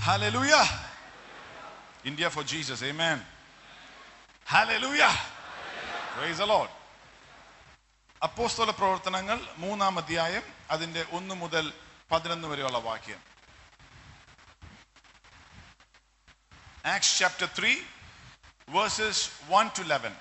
Hallelujah. India for Jesus. Amen. Hallelujah. Praise the Lord. അപ്പോസ്തല പ്രവർത്തനങ്ങൾ മൂന്നാം അധ്യായം അതിന്റെ ഒന്ന് മുതൽ പതിനൊന്ന് വരെയുള്ള വാക്യം Acts chapter three verses one to eleven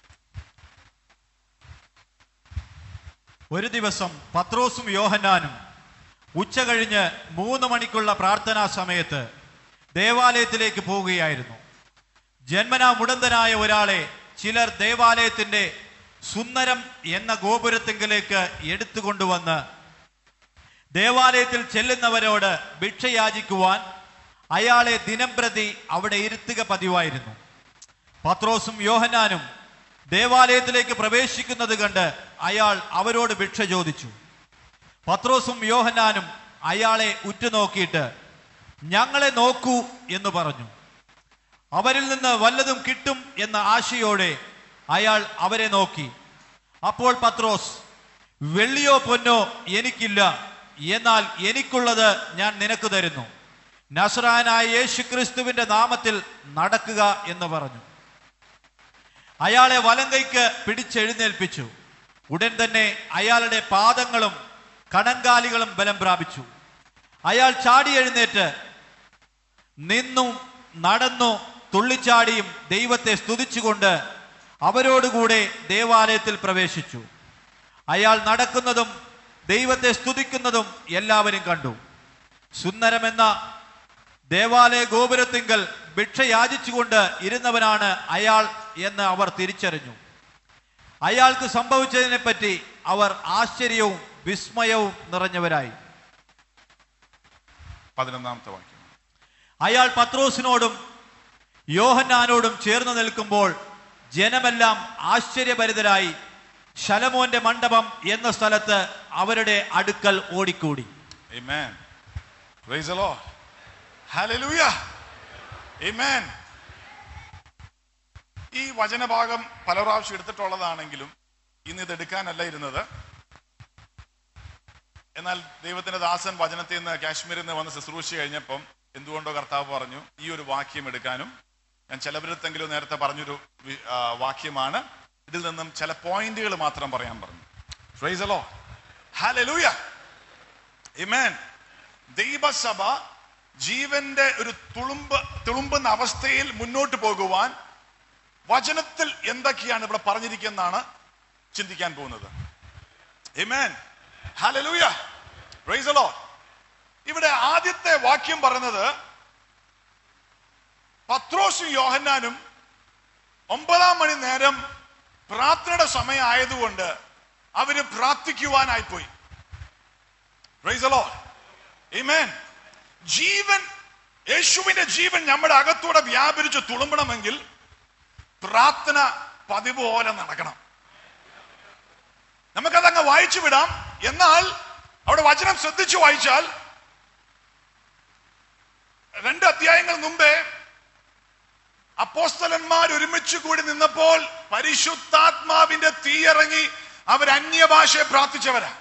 ഒരു ദിവസം പത്രോസും യോഹന്നാനും ഉച്ച കഴിഞ്ഞ് മൂന്ന് മണിക്കുള്ള പ്രാർത്ഥനാ സമയത്ത് ദേവാലയത്തിലേക്ക് പോവുകയായിരുന്നു ജന്മനാ മുടന്തനായ ഒരാളെ ചിലർ ദേവാലയത്തിന്റെ സുന്ദരം എന്ന ഗോപുരത്തിങ്കിലേക്ക് എടുത്തുകൊണ്ടുവന്ന് ദേവാലയത്തിൽ ചെല്ലുന്നവരോട് ഭിക്ഷ യാചിക്കുവാൻ അയാളെ ദിനംപ്രതി അവിടെ ഇരുത്തുക പതിവായിരുന്നു പത്രോസും യോഹന്നാനും ദേവാലയത്തിലേക്ക് പ്രവേശിക്കുന്നത് കണ്ട് അയാൾ അവരോട് ഭിക്ഷ ചോദിച്ചു പത്രോസും യോഹന്നാനും അയാളെ ഉറ്റുനോക്കിയിട്ട് ഞങ്ങളെ നോക്കൂ എന്ന് പറഞ്ഞു അവരിൽ നിന്ന് വല്ലതും കിട്ടും എന്ന ആശയോടെ അയാൾ അവരെ നോക്കി അപ്പോൾ പത്രോസ് വെള്ളിയോ പൊന്നോ എനിക്കില്ല എന്നാൽ എനിക്കുള്ളത് ഞാൻ നിനക്ക് തരുന്നു നസ്രാനായ യേശു ക്രിസ്തുവിന്റെ നാമത്തിൽ നടക്കുക എന്ന് പറഞ്ഞു അയാളെ വലങ്കൈക്ക് പിടിച്ചെഴുന്നേൽപ്പിച്ചു ഉടൻ തന്നെ അയാളുടെ പാദങ്ങളും കണങ്കാലികളും ബലം പ്രാപിച്ചു അയാൾ ചാടി എഴുന്നേറ്റ് നിന്നു നടന്നു തുള്ളിച്ചാടിയും ദൈവത്തെ സ്തുതിച്ചുകൊണ്ട് അവരോടുകൂടെ ദേവാലയത്തിൽ പ്രവേശിച്ചു അയാൾ നടക്കുന്നതും ദൈവത്തെ സ്തുതിക്കുന്നതും എല്ലാവരും കണ്ടു സുന്ദരമെന്ന ദേവാലയ ഗോപുരത്തിങ്കൽ ഭിക്ഷ യാചിച്ചുകൊണ്ട് ഇരുന്നവനാണ് അയാൾ എന്ന് അവർ തിരിച്ചറിഞ്ഞു അയാൾക്ക് സംഭവിച്ചതിനെപ്പറ്റി അവർ ആശ്ചര്യവും വിസ്മയവും നിറഞ്ഞവരായി പതിനൊന്നാമത്തെ വാക്യം അയാൾ പത്രോസിനോടും യോഹന്നാനോടും ചേർന്ന് നിൽക്കുമ്പോൾ ജനമെല്ലാം ആശ്ചര്യഭരിതരായി ശലമോന്റെ മണ്ഡപം എന്ന സ്ഥലത്ത് അവരുടെ അടുക്കൽ ഓടിക്കൂടി Amen. Praise the Lord. Hallelujah. Amen. ഈ വചനഭാഗം പല പ്രാവശ്യം എടുത്തിട്ടുള്ളതാണെങ്കിലും ഇന്ന് ഇത് എടുക്കാനല്ല ഇരുന്നത് എന്നാൽ ദൈവത്തിന്റെ ദാസൻ വചനത്തിൽ നിന്ന് കാശ്മീരിൽ നിന്ന് വന്ന് ശുശ്രൂഷ കഴിഞ്ഞപ്പം എന്തുകൊണ്ടോ കർത്താവ് പറഞ്ഞു ഈ ഒരു വാക്യം എടുക്കാനും ഞാൻ ചിലവരത്തെങ്കിലും നേരത്തെ പറഞ്ഞൊരു വി- ആ, വാക്യമാണ് ഇതിൽ നിന്നും ചില പോയിന്റുകൾ മാത്രം പറയാൻ പറഞ്ഞു ഫ്രൈസലോ ഹാലലൂയ Amen. ദൈവസഭ ജീവന്റെ ഒരു തുളുമ്പ് തുളുമ്പുന്ന അവസ്ഥയിൽ മുന്നോട്ട് പോകുവാൻ വചനത്തിൽ എന്തൊക്കെയാണ് ഇവിടെ പറഞ്ഞിരിക്കുന്നതാണ് ചിന്തിക്കാൻ പോകുന്നത് Amen. Hallelujah. Praise the Lord. ഇവിടെ ആദ്യത്തെ വാക്യം പറയുന്നത് പത്രോസും യോഹന്നാനും ഒമ്പതാം മണി നേരം പ്രാർത്ഥനയുടെ സമയം ആയതുകൊണ്ട് അവര് പ്രാർത്ഥിക്കുവാനായി പോയി Praise the Lord. Amen. ജീവൻ യേശുവിന്റെ ജീവൻ നമ്മുടെ അകത്തൂടെ വ്യാപരിച്ച് തുളുമ്പണമെങ്കിൽ പ്രാർത്ഥന പതിവ് പോലെ നടക്കണം നമുക്കതങ്ങ് വായിച്ചു വിടാം എന്നാൽ അവിടെ വചനം ശ്രദ്ധിച്ചു വായിച്ചാൽ രണ്ട് അധ്യായങ്ങൾ മുമ്പേ അപ്പോസ്തലന്മാർ ഒരുമിച്ച് കൂടി നിന്നപ്പോൾ പരിശുദ്ധാത്മാവിന്റെ തീയിറങ്ങി അവർ അന്യഭാഷയെ പ്രാർത്ഥിച്ചവരാ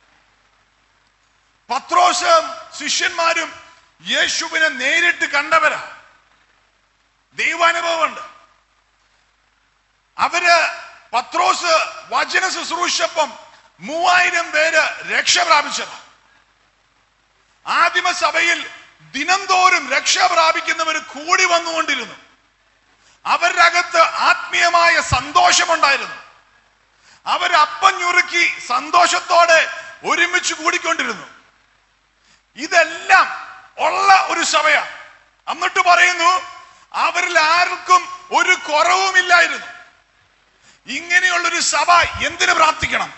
പത്രോസും ശിഷ്യന്മാരും യേശുവിനെ നേരിട്ട് കണ്ടവരാ ദൈവാനുഭവമുണ്ട് അവര് പത്രോസ് വചന ശുശ്രൂഷപ്പം മൂവായിരം പേര് രക്ഷ പ്രാപിച്ചതാ ആദിമസഭയിൽ ദിനംതോറും രക്ഷ പ്രാപിക്കുന്നവർ കൂടി വന്നുകൊണ്ടിരുന്നു അവരുടെ അകത്ത് ആത്മീയമായ സന്തോഷമുണ്ടായിരുന്നു അവർ അപ്പം ഞുറുക്കി സന്തോഷത്തോടെ ഒരുമിച്ച് കൂടിക്കൊണ്ടിരുന്നു ഇതെല്ലാം ഉള്ള ഒരു സഭയാണ് എന്നിട്ട് പറയുന്നു അവരിൽ ആർക്കും ഒരു കുറവുമില്ലായിരുന്നു ഇങ്ങനെയുള്ളൊരു സഭ എന്തിനു പ്രാർത്ഥിക്കണം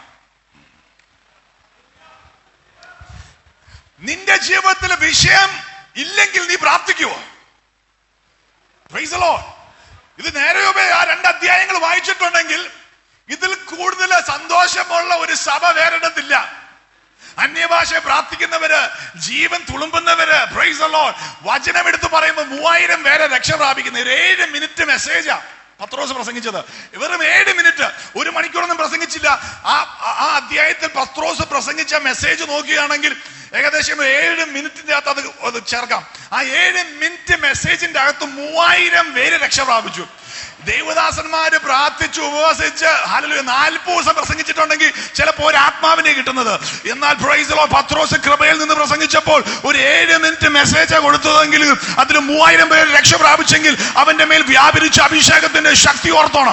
നിന്റെ ജീവിതത്തിൽ വിഷയം ഇല്ലെങ്കിൽ നീ പ്രാർത്ഥിക്കുവോ Praise the Lord. ഇത് നേരെ മുമ്പേ ആ രണ്ട് അധ്യായങ്ങൾ വായിച്ചിട്ടുണ്ടെങ്കിൽ ഇതിൽ കൂടുതൽ സന്തോഷമുള്ള ഒരു സഭ വേറിടത്തില്ല അന്യഭാഷ പ്രാർത്ഥിക്കുന്നവര് ജീവൻ തുളുമ്പുന്നവര് പ്രൈസ് ലോഡ് വചനം എടുത്ത് പറയുമ്പോൾ മൂവായിരം പേരെ രക്ഷ പ്രാപിക്കുന്ന ഒരു ഏഴ് മിനിറ്റ് മെസ്സേജാ പത്രോസ് പ്രസംഗിച്ചത് വെറും ഏഴ് മിനിറ്റ് ഒരു മണിക്കൂറൊന്നും പ്രസംഗിച്ചില്ല ആ ആ- ആ അധ്യായത്തിൽ പത്രോസ് പ്രസംഗിച്ച മെസ്സേജ് നോക്കുകയാണെങ്കിൽ ഏകദേശം ഏഴ് മിനിറ്റിന്റെ അകത്ത് അത് അത് ചേർക്കാം ആ ഏഴ് മിനിറ്റ് മെസ്സേജിന്റെ അകത്ത് മൂവായിരം പേര് രക്ഷ പ്രാപിച്ചു ദൈവദാസന്മാര് പ്രാർത്ഥിച്ച് ഉപവസിച്ച് ഹല്ലേലൂയ നാൽപ്പത് ദിവസം പ്രസംഗിച്ചിട്ടുണ്ടെങ്കിൽ ചിലപ്പോൾ ഒരു ആത്മാവിനെ കിട്ടുന്നത് എന്നാൽ പ്രൈസ് ലോ പത്രോസ് കൃപയിൽ നിന്ന് പ്രസംഗിച്ചപ്പോൾ ഒരു ഏഴ് മിനിറ്റ് മെസ്സേജ് കൊടുത്തതെങ്കിൽ അതിൽ മൂവായിരം പേര് രക്ഷ പ്രാപിച്ചെങ്കിൽ അവന്റെ മേൽ വ്യാപരിച്ച അഭിഷേകത്തിന്റെ ശക്തി ഓർത്തോണം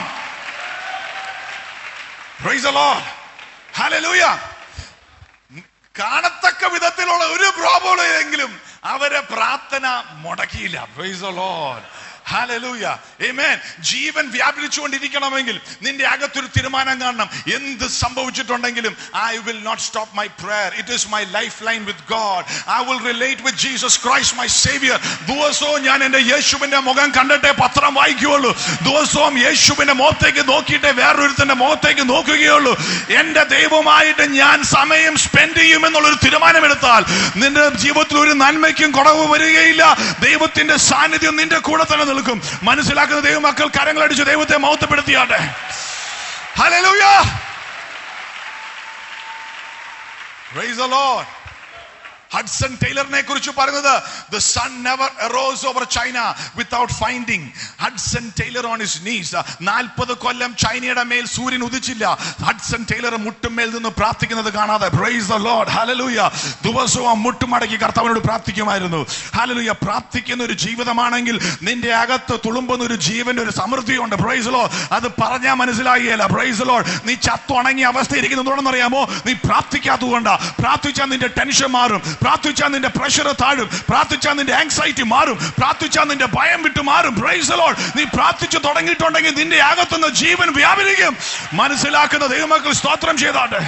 പ്രൈസ് ലോ ഹല്ലേലൂയ കാണത്തക്ക വിധത്തിലുള്ള ഒരു പ്രോബ്ലം എങ്കിലും അവരെ പ്രാർത്ഥന മുടക്കിയില്ല പ്രൈസ് ലോർഡ് ഹല്ലേലൂയ ആമേൻ ജീവൻ വ്യാപരിച്ചുകൊണ്ടിരിക്കണമെങ്കിൽ നിന്റെ അകത്തൊരു തീരുമാനം കാണണം എന്ത് സംഭവിച്ചിട്ടുണ്ടെങ്കിലും I will not stop my prayer it is my life line with God I will relate with Jesus Christ my saviour ദിവസവും ഞാൻ എന്റെ യേശുവിന്റെ മുഖം കണ്ടിട്ടേ പത്രം വായിക്കുകയുള്ളൂ ദിവസവും യേശുവിന്റെ മുഖത്തേക്ക് നോക്കിയിട്ടേ വേറൊരുത്തന്റെ മുഖത്തേക്ക് നോക്കുകയുള്ളൂ എന്റെ ദൈവമായിട്ട് ഞാൻ സമയം സ്പെൻഡ് ചെയ്യുമെന്നുള്ളൊരു തീരുമാനമെടുത്താൽ നിന്റെ ജീവിതത്തിൽ ഒരു നന്മയ്ക്കും കുറവ് വരികയില്ല ദൈവത്തിന്റെ സാന്നിധ്യം നിന്റെ കൂടെ തന്നെ നിൽക്കും മനസ്സിലാക്കുന്ന ദൈവമക്കൾ കരങ്ങളടിച്ച് ദൈവത്തെ മൗത്തപ്പെടുത്തിയാട്ടെ hallelujah Praise the Lord. Hudson ടൈലറിനെ കുറിച്ച് പറയുന്നത് the sun never arose over China without finding Hudson Taylor on his knees നാൽപ്പത് കൊല്ലം ചൈനയുടെ മേൽ സൂര്യൻ ഉദിച്ചില്ല ഹഡ്സൺ ടൈലർ മുട്ടുമേൽ നിന്ന് പ്രാർത്ഥിക്കുന്നത് കാണാതെ പ്രൈസ് ദ ലോർഡ് ഹല്ലേലൂയ ദിവസവും മുട്ടുമടക്കി കർത്താവിനോട് പ്രാർത്ഥിക്കുമായിരുന്നു ഹല്ലേലൂയ പ്രാർത്ഥിക്കുന്ന ഒരു ജീവിതമാണെങ്കിൽ നിന്റെ അകത്ത് തുളുമ്പുന്ന ഒരു ജീവന്റെ ഒരു സമൃദ്ധിയുണ്ട് പ്രൈസ് ലോ അത് പറഞ്ഞാൽ മനസ്സിലാകുകയില്ല പ്രൈസ് ലോഡ് നീ ചത്തുണങ്ങിയ അവസ്ഥ ഇരിക്കുന്നത് അറിയാമോ നീ പ്രാർത്ഥിക്കാത്തതുകൊണ്ടാ പ്രാർത്ഥിച്ചാൽ നിന്റെ ടെൻഷൻ മാറും പ്രാർത്ഥിച്ചാൽ നിന്റെ പ്രഷർ താഴും പ്രാർത്ഥിച്ചാൽ നിന്റെ ആങ്സൈറ്റി മാറും പ്രാർത്ഥിച്ചാൽ നിന്റെ ഭയം വിട്ട് മാറും പ്രൈസ് ലോഡ് നീ പ്രാർത്ഥിച്ചു തുടങ്ങിയിട്ടുണ്ടെങ്കിൽ നിന്റെ അകത്തുനിന്ന് ജീവൻ വ്യാപരിക്കും മനസ്സിലാക്കുന്ന ദൈവമക്കൾ സ്തോത്രം ചെയ്താട്ടെ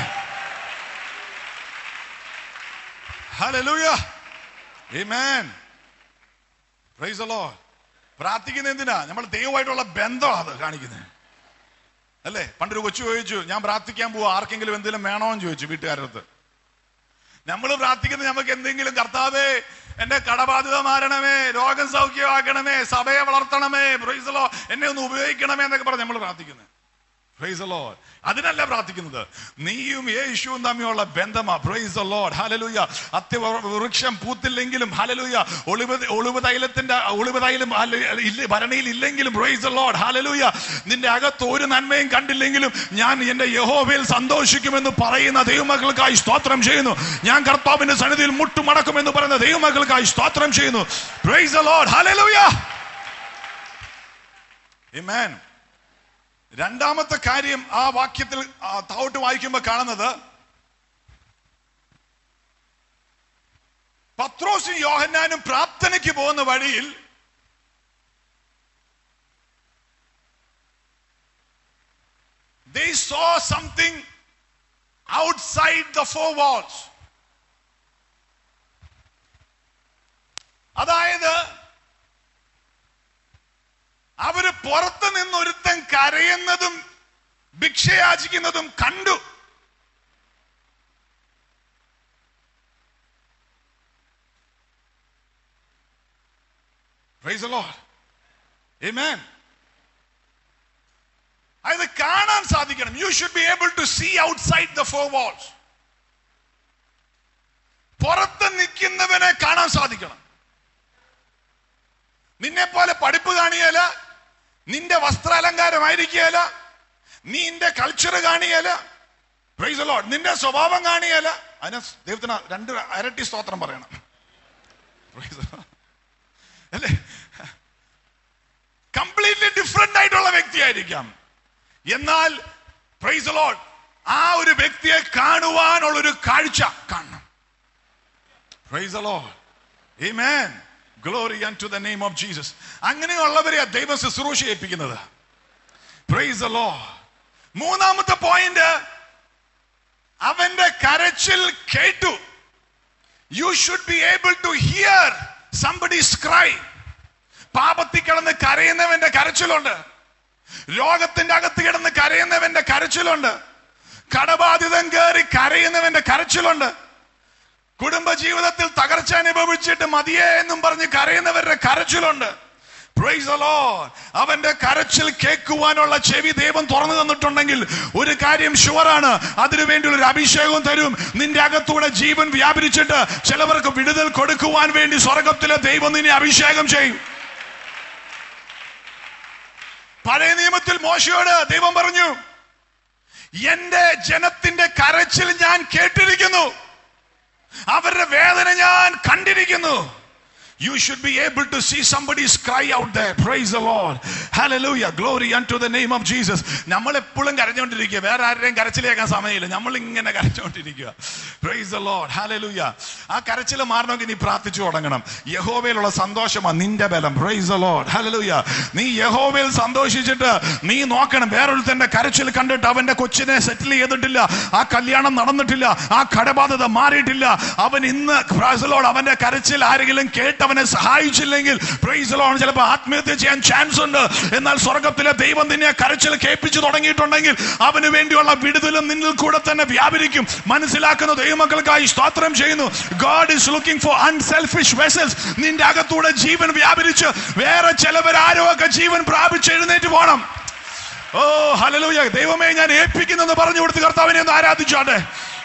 hallelujah amen praise the Lord പ്രാർത്ഥിക്കുന്നത് എന്തിനാ നമ്മൾ ദൈവമായിട്ടുള്ള ബന്ധമാണ് അത് കാണിക്കുന്നത് അല്ലേ പണ്ടൊരു കൊച്ചു ചോദിച്ചു ഞാൻ പ്രാർത്ഥിക്കാൻ പോവാ ആർക്കെങ്കിലും എന്തെങ്കിലും വേണോ എന്ന് ചോദിച്ചു വീട്ടുകാരുടെ അടുത്ത് നമ്മൾ പ്രാർത്ഥിക്കുന്നത് നമുക്ക് എന്തെങ്കിലും കർത്താവേ എന്റെ കടബാധ്യത മാറണമേ രോഗം സൗഖ്യമാക്കണമേ സഭയെ വളർത്തണമേ പ്രൈസലോ എന്നെ ഒന്ന് ഉപയോഗിക്കണമേ എന്നൊക്കെ പറഞ്ഞ് നമ്മൾ പ്രാർത്ഥിക്കുന്നത് പ്രൈസ് ലോഡ് അതിനല്ല പ്രാർത്ഥിക്കുന്നത് നീയും യേശുവും തമ്മിലുള്ള ബന്ധമാ പ്രൈസ് ലോഡ് ഹലലൂയ അത്യ വൃക്ഷം പൂത്തില്ലെങ്കിലും ഹലലൂയ ഒളിവ് ഒളിവ് തൈലത്തിന്റെ ഒളിവ് തൈലം ഹല- ഇല്ല ഭരണിയിൽ ഇല്ലെങ്കിലും പ്രൈസ് ലോഡ് ഹലലൂയ നിന്റെ അകത്ത് ഒരു നന്മയും കണ്ടില്ലെങ്കിലും ഞാൻ എന്റെ യഹോവയിൽ സന്തോഷിക്കുമെന്ന് പറയുന്ന ദൈവമക്കൾക്കായി സ്തോത്രം ചെയ്യുന്നു ഞാൻ കർത്താവിന്റെ സന്നിധിയിൽ മുട്ടുമടക്കുമെന്ന് പറയുന്ന ദൈവമക്കൾക്കായി സ്തോത്രം ചെയ്യുന്നു പ്രൈസ് ലോഡ് ഹലലൂയ Amen. രണ്ടാമത്തെ കാര്യം ആ വാക്യത്തിൽ ആ, താഴോട്ട് വായിക്കുമ്പോൾ കാണുന്നത് പത്രോസും യോഹന്നാനും പ്രാർത്ഥനയ്ക്ക് പോകുന്ന വഴിയിൽ they saw something outside the four walls അതായത് അവര് പുറത്ത് നിന്നൊരുത്തൻ കരയുന്നതും ഭിക്ഷയാചിക്കുന്നതും കണ്ടു Praise the Lord. Amen. അത് കാണാൻ സാധിക്കണം you should be able to see outside the four walls പുറത്ത് നിൽക്കുന്നവനെ കാണാൻ സാധിക്കണം നിന്നെ പോലെ പഠിപ്പ് കാണിയല നിന്റെ വസ്ത്രാലങ്കാരമായിരിക്കല നീ നിന്റെ കൾച്ചർ കാണിയല പ്രൈസ് ലോഡ് നിന്റെ സ്വഭാവം കാണിയല അതിന് ദൈവത്തിന് രണ്ട് ഇരട്ടി സ്തോത്രം പറയണം Praise the Lord. അല്ലേ കംപ്ലീറ്റ്ലി ഡിഫറെന്റ് ആയിട്ടുള്ള വ്യക്തിയായിരിക്കാം എന്നാൽ പ്രൈസ് ലോഡ് ആ ഒരു വ്യക്തിയെ കാണുവാനുള്ള ഒരു കാഴ്ച കാണണം praise the Lord. Amen. Glory unto the name of Jesus. അങ്ങനെയുള്ളവരെ ദൈവം ശുശ്രൂഷ ഏൽപ്പിക്കുന്നത് പ്രൈസ് the Lord. മൂന്നാമത്തെ പോയിന്റ് അവന്റെ കരച്ചിൽ കേട്ടു you should be able to hear somebody's cry പാപത്തിൽ കിടന്ന് കരയുന്നവന്റെ കരച്ചിലുണ്ട് രോഗത്തിന്റെ അകത്ത് കിടന്ന് കരയുന്നവന്റെ കരച്ചിലുണ്ട് കടബാധിതം കയറി കരയുന്നവന്റെ കരച്ചിലുണ്ട് കുടുംബ ജീവിതത്തിൽ തകർച്ച അനുഭവിച്ചിട്ട് മതിയേ എന്നും പറഞ്ഞ് കരയുന്നവരുടെ കരച്ചിലുണ്ട് Praise the Lord. അവന്റെ കരച്ചിൽ കേൾക്കുവാനുള്ള ചെവി ദൈവം തുറന്നു തന്നിട്ടുണ്ടെങ്കിൽ ഒരു കാര്യം ഷുവറാണ് അതിനു വേണ്ടിയുള്ള ഒരു അഭിഷേകവും തരും നിന്റെ അകത്തൂടെ ജീവൻ വ്യാപരിച്ചിട്ട് ചിലവർക്ക് വിടുതൽ കൊടുക്കുവാൻ വേണ്ടി സ്വർഗത്തിലെ ദൈവം നിന്നെ അഭിഷേകം ചെയ്യും പഴയ നിയമത്തിൽ മോശയോട് ദൈവം പറഞ്ഞു എന്റെ ജനത്തിന്റെ കരച്ചിൽ ഞാൻ കേട്ടിരിക്കുന്നു അവരുടെ വേദന ഞാൻ കണ്ടിരിക്കുന്നു You should be able to see somebody's cry out there. Praise the Lord. Hallelujah. Glory unto the name of Jesus. നമ്മൾ എപ്പോഴും കരഞ്ഞുകൊണ്ടിരിക്കുക വേറെ ആരുടെയും കരച്ചിലേക്കാൻ സമയമില്ല നമ്മൾ ഇങ്ങനെ കരഞ്ഞുകൊണ്ടിരിക്കുക പ്രൈസ് ദ ലോർഡ് ഹാലലൂയ ആ കരച്ചിൽ മാറണമെങ്കിൽ നീ പ്രാർത്ഥിച്ചു തുടങ്ങണം യഹോവയിലുള്ള സന്തോഷമാണ് നിന്റെ ബലം പ്രൈസ് ദ ലോർഡ് ഹാലലൂയ നീ യഹോവയിൽ സന്തോഷിച്ചിട്ട് നീ നോക്കണം വേറൊരുത്തന്റെ കരച്ചിൽ കണ്ടിട്ട് അവന്റെ കൊച്ചിനെ സെറ്റിൽ ചെയ്തിട്ടില്ല ആ കല്യാണം നടന്നിട്ടില്ല ആ കടബാധ്യത മാറിയിട്ടില്ല അവൻ ഇന്ന് praise the Lord, അവന്റെ കരച്ചിൽ ആരെങ്കിലും കേട്ട് അവനെ സഹായിച്ചില്ലെങ്കിൽ പ്രൈസ് ലോൺ ചിലപ്പോൾ ആത്മഹത്യ ചെയ്യാൻ ചാൻസ് ഉണ്ട് എന്നാൽ സ്വർഗത്തിലെ ദൈവം നിന്നെ കരച്ചിൽ കേൾപ്പിച്ചു തുടങ്ങിയിട്ടുണ്ടെങ്കിൽ അവന് വേണ്ടിയുള്ള വിടുതലും നിന്നിൽ കൂടെ തന്നെ വ്യാപരിക്കും മനസ്സിലാക്കുന്ന ദൈവമക്കൾക്കായി സ്തോത്രം ചെയ്യുന്നു God is looking for unselfish vessels നിന്റെ അകത്തൂടെ ജീവൻ വ്യാപരിച്ച് വേറെ ചിലവരാരോ ഒക്കെ ജീവൻ പ്രാപിച്ച് എഴുന്നേറ്റ് പോകണം ഓ ഹലലൂയ ദൈവമേ ഞാൻ ഏൽപ്പിക്കുന്നെന്ന് പറഞ്ഞു കൊടുത്ത് കർത്താവിനെ ഒന്ന് ആരാധിച്ചോട്ടെ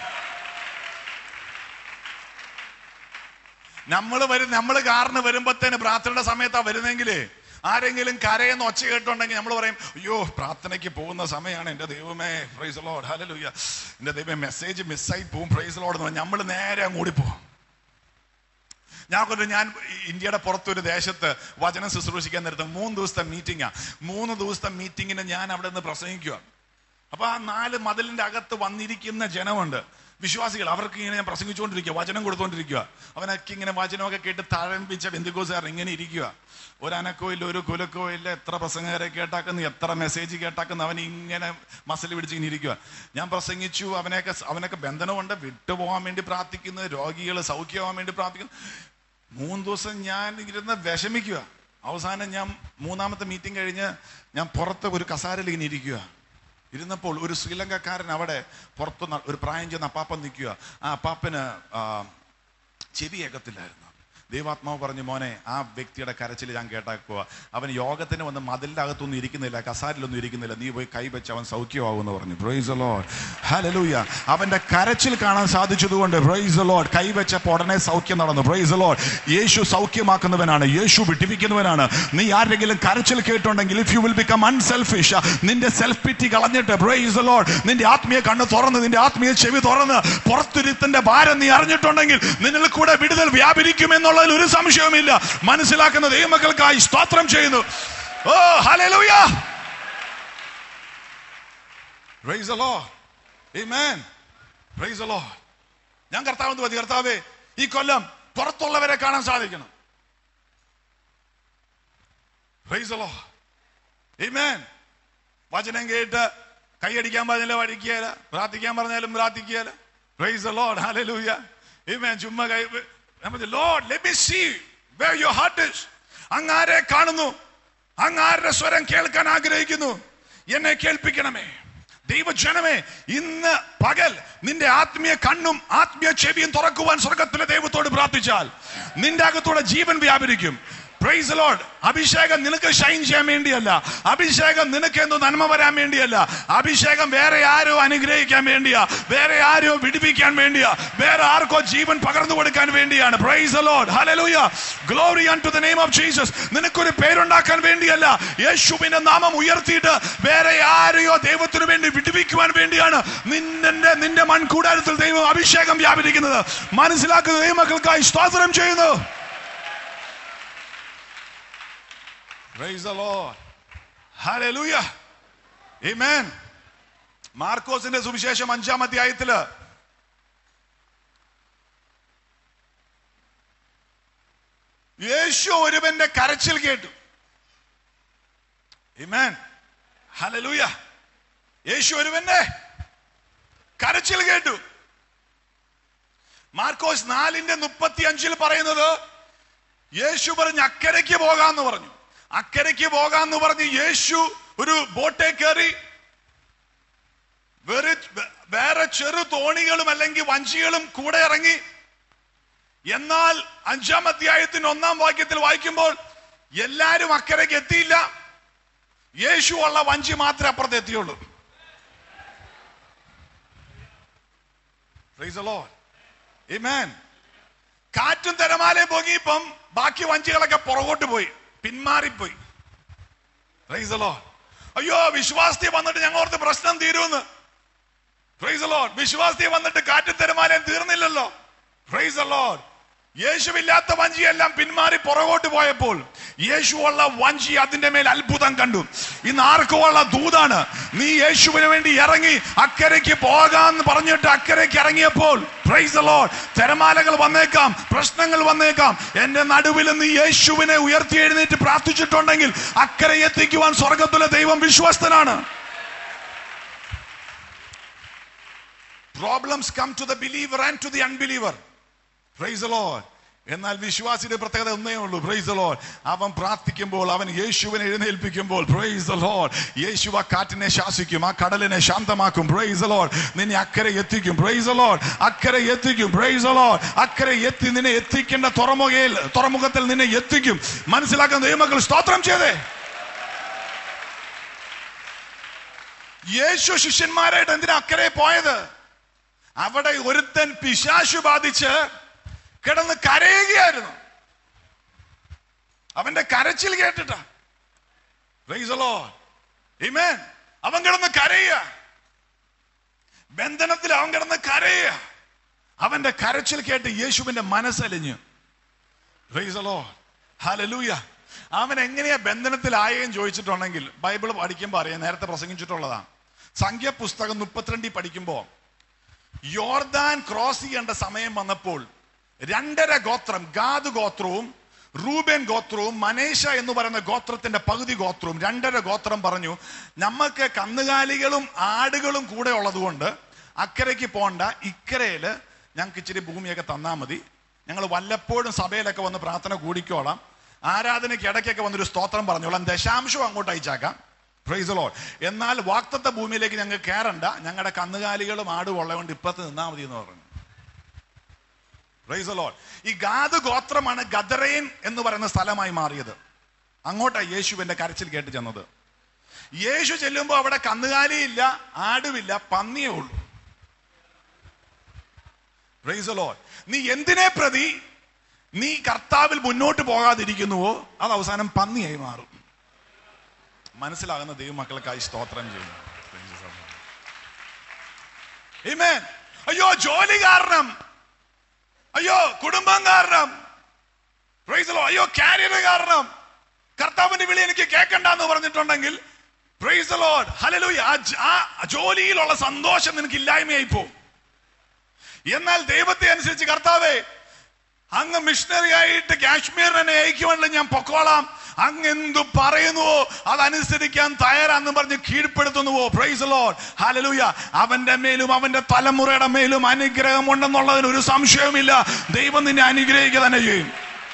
നമ്മൾ വരും നമ്മൾ കാറിന് വരുമ്പോഴത്തേന് പ്രാർത്ഥനയുടെ സമയത്താ വരുന്നെങ്കിൽ ആരെങ്കിലും കരയെന്ന് ഒച്ച കേട്ടുണ്ടെങ്കിൽ നമ്മൾ പറയും അയ്യോ പ്രാർത്ഥനയ്ക്ക് പോകുന്ന സമയമാണ് എൻ്റെ ദൈവമേ പ്രൈസ് ലോഡ് ഹലലൂയ എൻ്റെ ദൈവം മെസ്സേജ് മിസ്സായി പോവും പ്രൈസ് ലോഡ് എന്ന് നമ്മൾ നേരെ അങ്ങ് ഓടിപ്പോവും ഞാൻ കൊണ്ട് ഞാൻ ഇന്ത്യയുടെ പുറത്തൊരു ദേശത്ത് വചനം ശുശ്രൂഷിക്കാൻ നേരത്തെ മൂന്ന് ദിവസത്തെ മീറ്റിംഗാ മൂന്ന് ദിവസത്തെ മീറ്റിങ്ങിന് ഞാൻ അവിടെ നിന്ന് പ്രസംഗിക്കുക അപ്പൊ ആ നാല് മതിലിന്റെ അകത്ത് വന്നിരിക്കുന്ന ജനമുണ്ട് വിശ്വാസികൾ അവർക്ക് ഇങ്ങനെ ഞാൻ പ്രസംഗിച്ചുകൊണ്ടിരിക്കുക വചനം കൊടുത്തുകൊണ്ടിരിക്കുക അവനൊക്കെ ഇങ്ങനെ വചനമൊക്കെ കേട്ട് തഴമ്പിച്ച ബന്ധുക്കോസാർ ഇങ്ങനെ ഇരിക്കുക ഒരു അനക്കോ ഇല്ല ഒരു കുലക്കോ ഇല്ല എത്ര പ്രസംഗകരെ കേട്ടാക്കുന്നു എത്ര മെസ്സേജ് കേട്ടാക്കുന്നു അവൻ ഇങ്ങനെ മസിൽ പിടിച്ച് ഇങ്ങനെ ഇരിക്കുക ഞാൻ പ്രസംഗിച്ചു അവനെയൊക്കെ അവനൊക്കെ ബന്ധനമുണ്ട് വിട്ടുപോകാൻ വേണ്ടി പ്രാർത്ഥിക്കുന്നു രോഗികൾ സൗഖ്യമാവാൻ വേണ്ടി പ്രാർത്ഥിക്കുന്നു മൂന്ന് ദിവസം ഞാൻ ഇരുന്ന് വിഷമിക്കുക അവസാനം ഞാൻ മൂന്നാമത്തെ മീറ്റിംഗ് കഴിഞ്ഞ് ഞാൻ പുറത്ത് ഒരു കസാരയിൽ ഇങ്ങനെ ഇരിക്കുക ഇരുന്നപ്പോൾ ഒരു ശ്രീലങ്കക്കാരൻ അവിടെ പുറത്ത് ന- ഒരു പ്രായം ചെന്ന അപ്പാപ്പൻ നിൽക്കുക ആ അപ്പാപ്പന് ആ, ചെവി ഏക്കത്തില്ലായിരുന്നു ദൈവാത്മാവ് പറഞ്ഞു മോനെ ആ വ്യക്തിയുടെ കരച്ചിൽ ഞാൻ കേട്ടാക്കുക അവൻ യോഗത്തിന് വന്ന് മതിലിന്റെ അകത്തൊന്നും ഇരിക്കുന്നില്ല കസാരിലൊന്നും ഇരിക്കുന്നില്ല നീ പോയി കൈ വെച്ച് അവൻ സൗഖ്യമാകുമെന്ന് പറഞ്ഞു പ്രൈസ് ലോഡ് ഹലലൂയ അവന്റെ കരച്ചിൽ കാണാൻ സാധിച്ചതുകൊണ്ട് പ്രൈസ് ലോഡ് കൈ വെച്ചപ്പോൾ ഉടനെ സൗഖ്യം നടന്നു പ്രൈസ് ലോഡ് യേശു സൗഖ്യമാക്കുന്നവനാണ് യേശു വിട്ടിപ്പിക്കുന്നവനാണ് നീ ആരെങ്കിലും കരച്ചിൽ കേട്ടുണ്ടെങ്കിൽ if you will become unselfish നിന്റെ സെൽഫ് പിറ്റി കളഞ്ഞിട്ട് പ്രൈസ് ലോഡ് നിന്റെ ആത്മീയ കണ്ണ് തുറന്ന് നിന്റെ ആത്മീയ ചെവി തുറന്ന് പുറത്തുരുത്തിന്റെ ഭാരം നീ അറിഞ്ഞിട്ടുണ്ടെങ്കിൽ നിന്നിൽ കൂടെ വിടുതൽ വ്യാപരിക്കുമെന്നുള്ളതിൽ ഒരു സംശയവുമില്ല മനസ്സിലാക്കുന്ന ദൈവമക്കൾക്കായി സ്തോത്രം ചെയ്യുന്നു oh hallelujah Praise the Lord. Amen. Praise the Lord. ഞാൻ കർത്താവ് മതി കർത്താവേ ഈ കൊല്ലം പുറത്തുള്ളവരെ കാണാൻ സാധിക്കണം Praise the Lord. Amen. വചനം കേട്ട് കൈയടിക്കാൻ പറഞ്ഞാലും അടിക്കുകയില്ല പ്രാർത്ഥിക്കാൻ പറഞ്ഞാലും പ്രാർത്ഥിക്കുകയില്ല praise the Lord hallelujah amen ചുമ്മാ കൈ Lord let me see where your heart is അങ്ങാരെ കാണുന്നു അങ്ങാരുടെ സ്വരം കേൾക്കാൻ ആഗ്രഹിക്കുന്നു എന്നെ കേൾപ്പിക്കണമേ ദൈവജനമേ ഇന്ന് പകൽ നിന്റെ ആത്മീയ കണ്ണും ആത്മീയ ചെവിയും തുറക്കുവാൻ സ്വർഗത്തിലെ ദൈവത്തോട് പ്രാർത്ഥിച്ചാൽ നിന്റെ അകത്തൂടെ ജീവൻ വ്യാപരിക്കും പ്രൈസ് ലോഡ് അഭിഷേകം നിനക്ക് ഷൈൻ ചെയ്യാൻ വേണ്ടിയല്ല അഭിഷേകം നിനക്ക് എന്തോ നന്മ വരാൻ വേണ്ടിയല്ല അഭിഷേകം വേറെ ആരോ അനുഗ്രഹിക്കാൻ വേണ്ടിയാ വേറെ ആരോ വിടിപ്പിക്കാൻ വേണ്ടിയാ വേറെ ആർക്കോ ജീവൻ പകർന്നു കൊടുക്കാൻ വേണ്ടിയാണ് praise Lord hallelujah glory to the name of Jesus നിനക്കൊരു പേരുണ്ടാക്കാൻ വേണ്ടിയല്ല യേശുവിന്റെ നാമം ഉയർത്തിയിട്ട് വേറെ ആരെയോ ദൈവത്തിനു വേണ്ടി വിടുവിക്കുവാൻ വേണ്ടിയാണ് നിന്റെ നിന്റെ മൺകൂടാരത്തിൽ ദൈവം അഭിഷേകം വ്യാപരിക്കുന്നത് മനസ്സിലാക്കുന്ന ദൈവമക്കൾക്കായി സ്തോത്രം ചെയ്യുന്നു Praise the Lord. Hallelujah. Amen. മാർക്കോസിന്റെ സുവിശേഷം അഞ്ചാം അധ്യായത്തില് യേശു ഒരുവന്റെ കരച്ചിൽ കേട്ടു Amen. Hallelujah. യേശു ഒരുവന്റെ കരച്ചിൽ കേട്ടു മാർക്കോസ് നാലിന്റെ മുപ്പത്തി അഞ്ചിൽ പറയുന്നത് യേശു പറഞ്ഞ് അക്കരയ്ക്ക് പോകാന്ന് പറഞ്ഞു അക്കരയ്ക്ക് പോകാന്ന് പറഞ്ഞ് യേശു ഒരു ബോട്ടെ കയറി വേറെ വേറെ ചെറു തോണികളും അല്ലെങ്കിൽ വഞ്ചികളും കൂടെ ഇറങ്ങി എന്നാൽ അഞ്ചാം അധ്യായത്തിന്റെ ഒന്നാം വാക്യത്തിൽ വായിക്കുമ്പോൾ എല്ലാരും അക്കരയ്ക്ക് എത്തിയില്ല യേശു ഉള്ള വഞ്ചി മാത്രമേ അപ്പുറത്ത് എത്തിയുള്ളൂ Praise the Lord. Amen. കാറ്റും തിരമാലയും പൊങ്ങിയപ്പം ബാക്കി വഞ്ചികളൊക്കെ പുറകോട്ട് പോയി പിന്മാറിപ്പോയി Praise the Lord. അയ്യോ വിശ്വാസത്തിൽ വന്നിട്ട് ഞങ്ങൾ ഓർത്ത് പ്രശ്നം തീരുമെന്ന് Praise the Lord. വിശ്വാസത്തിൽ വന്നിട്ട് കാറ്റും തിരമാലയും തീർന്നില്ലല്ലോ Praise the Lord. യേശുവില്ലാത്ത വഞ്ചിയെല്ലാം പിന്മാറി പുറകോട്ട് പോയപ്പോൾ യേശുവുള്ള വഞ്ചി അതിന്റെ മേൽ അത്ഭുതം കണ്ടു ഇന്ന് ആർക്കുമുള്ള ദൂതാണ് നീ യേശുവിന് വേണ്ടി ഇറങ്ങി അക്കരയ്ക്ക് പോകാന്ന് പറഞ്ഞിട്ട് അക്കരയ്ക്ക് ഇറങ്ങിയപ്പോൾ പ്രൈസ് ലോഡ് തിരമാലകൾ വന്നേക്കാം പ്രശ്നങ്ങൾ വന്നേക്കാം എന്റെ നടുവിൽ നീ യേശുവിനെ ഉയർത്തി എഴുന്നേറ്റ് പ്രാർത്ഥിച്ചിട്ടുണ്ടെങ്കിൽ അക്കരെ എത്തിക്കുവാൻ സ്വർഗത്തിലെ ദൈവം വിശ്വസ്തനാണ് problems come to the believer and to the unbeliever praise Lord എന്നാൽ വിശ്വാസിയുടെ പ്രത്യേകത ഒന്നേ ഉള്ളൂ പ്രൈസ് ലോഡ് അവൻ പ്രാർത്ഥിക്കുമ്പോൾ അവൻ യേശുവിനെ എഴുന്നേൽപ്പിക്കുമ്പോൾ പ്രൈസ് ലോഡ് യേശു ആ കാറ്റിനെ ശാസിക്കും ആ കടലിനെ ശാന്തമാക്കും പ്രൈസ് ലോഡ് നിന്നെ അക്കരെ എത്തിക്കും പ്രൈസ് ലോഡ് അക്കരെ എത്തിക്കും പ്രൈസ് ലോഡ് അക്കരെ എത്തി നിന്നെ എത്തിക്കേണ്ട തുറമുഖയിൽ തുറമുഖത്തിൽ നിന്നെ എത്തിക്കും മനസ്സിലാക്കുന്ന ദൈവമക്കൾ സ്തോത്രം ചെയ്തേ യേശു ശിഷ്യന്മാരായിട്ട് എന്തിനാ അക്കരെ പോയത് അവിടെ ഒരുത്തൻ പിശാശു ബാധിച്ച് കിടന്ന് കരയുകയായിരുന്നു അവന്റെ കരച്ചിൽ കേട്ടിട്ടാ Praise the Lord. Amen. അവൻ കിടന്ന് കരയുക ബന്ധനത്തിൽ അവൻ കിടന്ന് കരയുക അവന്റെ കരച്ചിൽ കേട്ട് യേശുവിന്റെ മനസ്സലിഞ്ഞു Praise the Lord. Hallelujah. അവൻ എങ്ങനെയാ ബന്ധനത്തിലായെന്ന് ചോദിച്ചിട്ടുണ്ടെങ്കിൽ ബൈബിൾ പഠിക്കുമ്പോൾ അറിയാം നേരത്തെ പ്രസംഗിച്ചിട്ടുള്ളതാണ് സംഖ്യ പുസ്തകം മുപ്പത്തിരണ്ടിൽ പഠിക്കുമ്പോൾ യോർദാൻ ക്രോസ് ചെയ്യേണ്ട സമയം വന്നപ്പോൾ രണ്ടര ഗോത്രം ഗാദ് ഗോത്രവും റൂബേൻ ഗോത്രവും മനേഷ എന്ന് പറയുന്ന ഗോത്രത്തിന്റെ പകുതി ഗോത്രവും രണ്ടര ഗോത്രം പറഞ്ഞു നമുക്ക് കന്നുകാലികളും ആടുകളും കൂടെ ഉള്ളതുകൊണ്ട് അക്കരയ്ക്ക് പോണ്ട ഇക്കരയില് ഞങ്ങൾക്ക് ഇച്ചിരി ഭൂമിയൊക്കെ തന്നാ മതി ഞങ്ങൾ വല്ലപ്പോഴും സഭയിലൊക്കെ വന്ന് പ്രാർത്ഥന കൂടിക്കോളാം ആരാധനയ്ക്ക് ഇടയ്ക്കൊക്കെ വന്നൊരു സ്തോത്രം പറഞ്ഞോളാം ദശാംശം അങ്ങോട്ട് അയച്ചാക്കാം പ്രൈസ് ലോഡ് എന്നാൽ വാക്തത്വ ഭൂമിയിലേക്ക് ഞങ്ങൾ കയറണ്ട ഞങ്ങളുടെ കന്നുകാലികളും ആടും ഉള്ളതുകൊണ്ട് ഇപ്പത്ത് നിന്നാ മതി എന്ന് പറഞ്ഞു പ്രൈസ് ലോഡ് ഈ ഗാദ് ഗോത്രമാണ് ഗദറേൻ എന്ന് പറയുന്ന സ്ഥലമായി മാറിയത് അങ്ങോട്ടാ യേശുവിന്റെ കരച്ചിൽ കേട്ട് ചെന്നത് യേശു ചെല്ലുമ്പോൾ അവിടെ കന്നുകാലിയില്ല ആടുമില്ല പന്നിയേ ഉള്ളൂ പ്രൈസ് ലോഡ് നീ എന്തിനെ പ്രതി നീ കർത്താവിൽ മുന്നോട്ട് പോകാതിരിക്കുന്നുവോ അത് അവസാനം പന്നിയായി മാറും മനസ്സിലാകുന്ന ദൈവമക്കൾക്കായി സ്തോത്രം ചെയ്യുന്നു Amen. അയ്യോ ജോലി കാരണം അയ്യോ കുടുംബം കാരണം Praise the Lord. അയ്യോ കാരിയർ കാരണം കർത്താവിന്റെ വിളി എനിക്ക് കേൾക്കണ്ടെന്ന് പറഞ്ഞിട്ടുണ്ടെങ്കിൽ പ്രൈസ് the Lord. Hallelujah. ആ ജ- ആ ജോലിയിലുള്ള സന്തോഷം നിനക്ക് ഇല്ലായ്മയായി പോകും എന്നാൽ ദൈവത്തെ അനുസരിച്ച് കർത്താവേ അങ്ങ് മിഷണറി ആയിട്ട് കാശ്മീരിനെ അയക്കുവാനുള്ള ഞാൻ പൊക്കോളാം അങ്ങ് എന്തു പറയുന്നുവോ അതനുസരിക്കാൻ തയ്യാറാന്ന് പറഞ്ഞ് കീഴ്പ്പെടുത്തുന്നുവോ പ്രൈസ് ലോഡ് ഹാലലൂയ അവന്റെ മേലും അവന്റെ തലമുറയുടെ മേലും അനുഗ്രഹം ഉണ്ടെന്നുള്ളതിന് ഒരു സംശയവുമില്ല ദൈവം നിന്നെ അനുഗ്രഹിക്കുക തന്നെ ചെയ്യും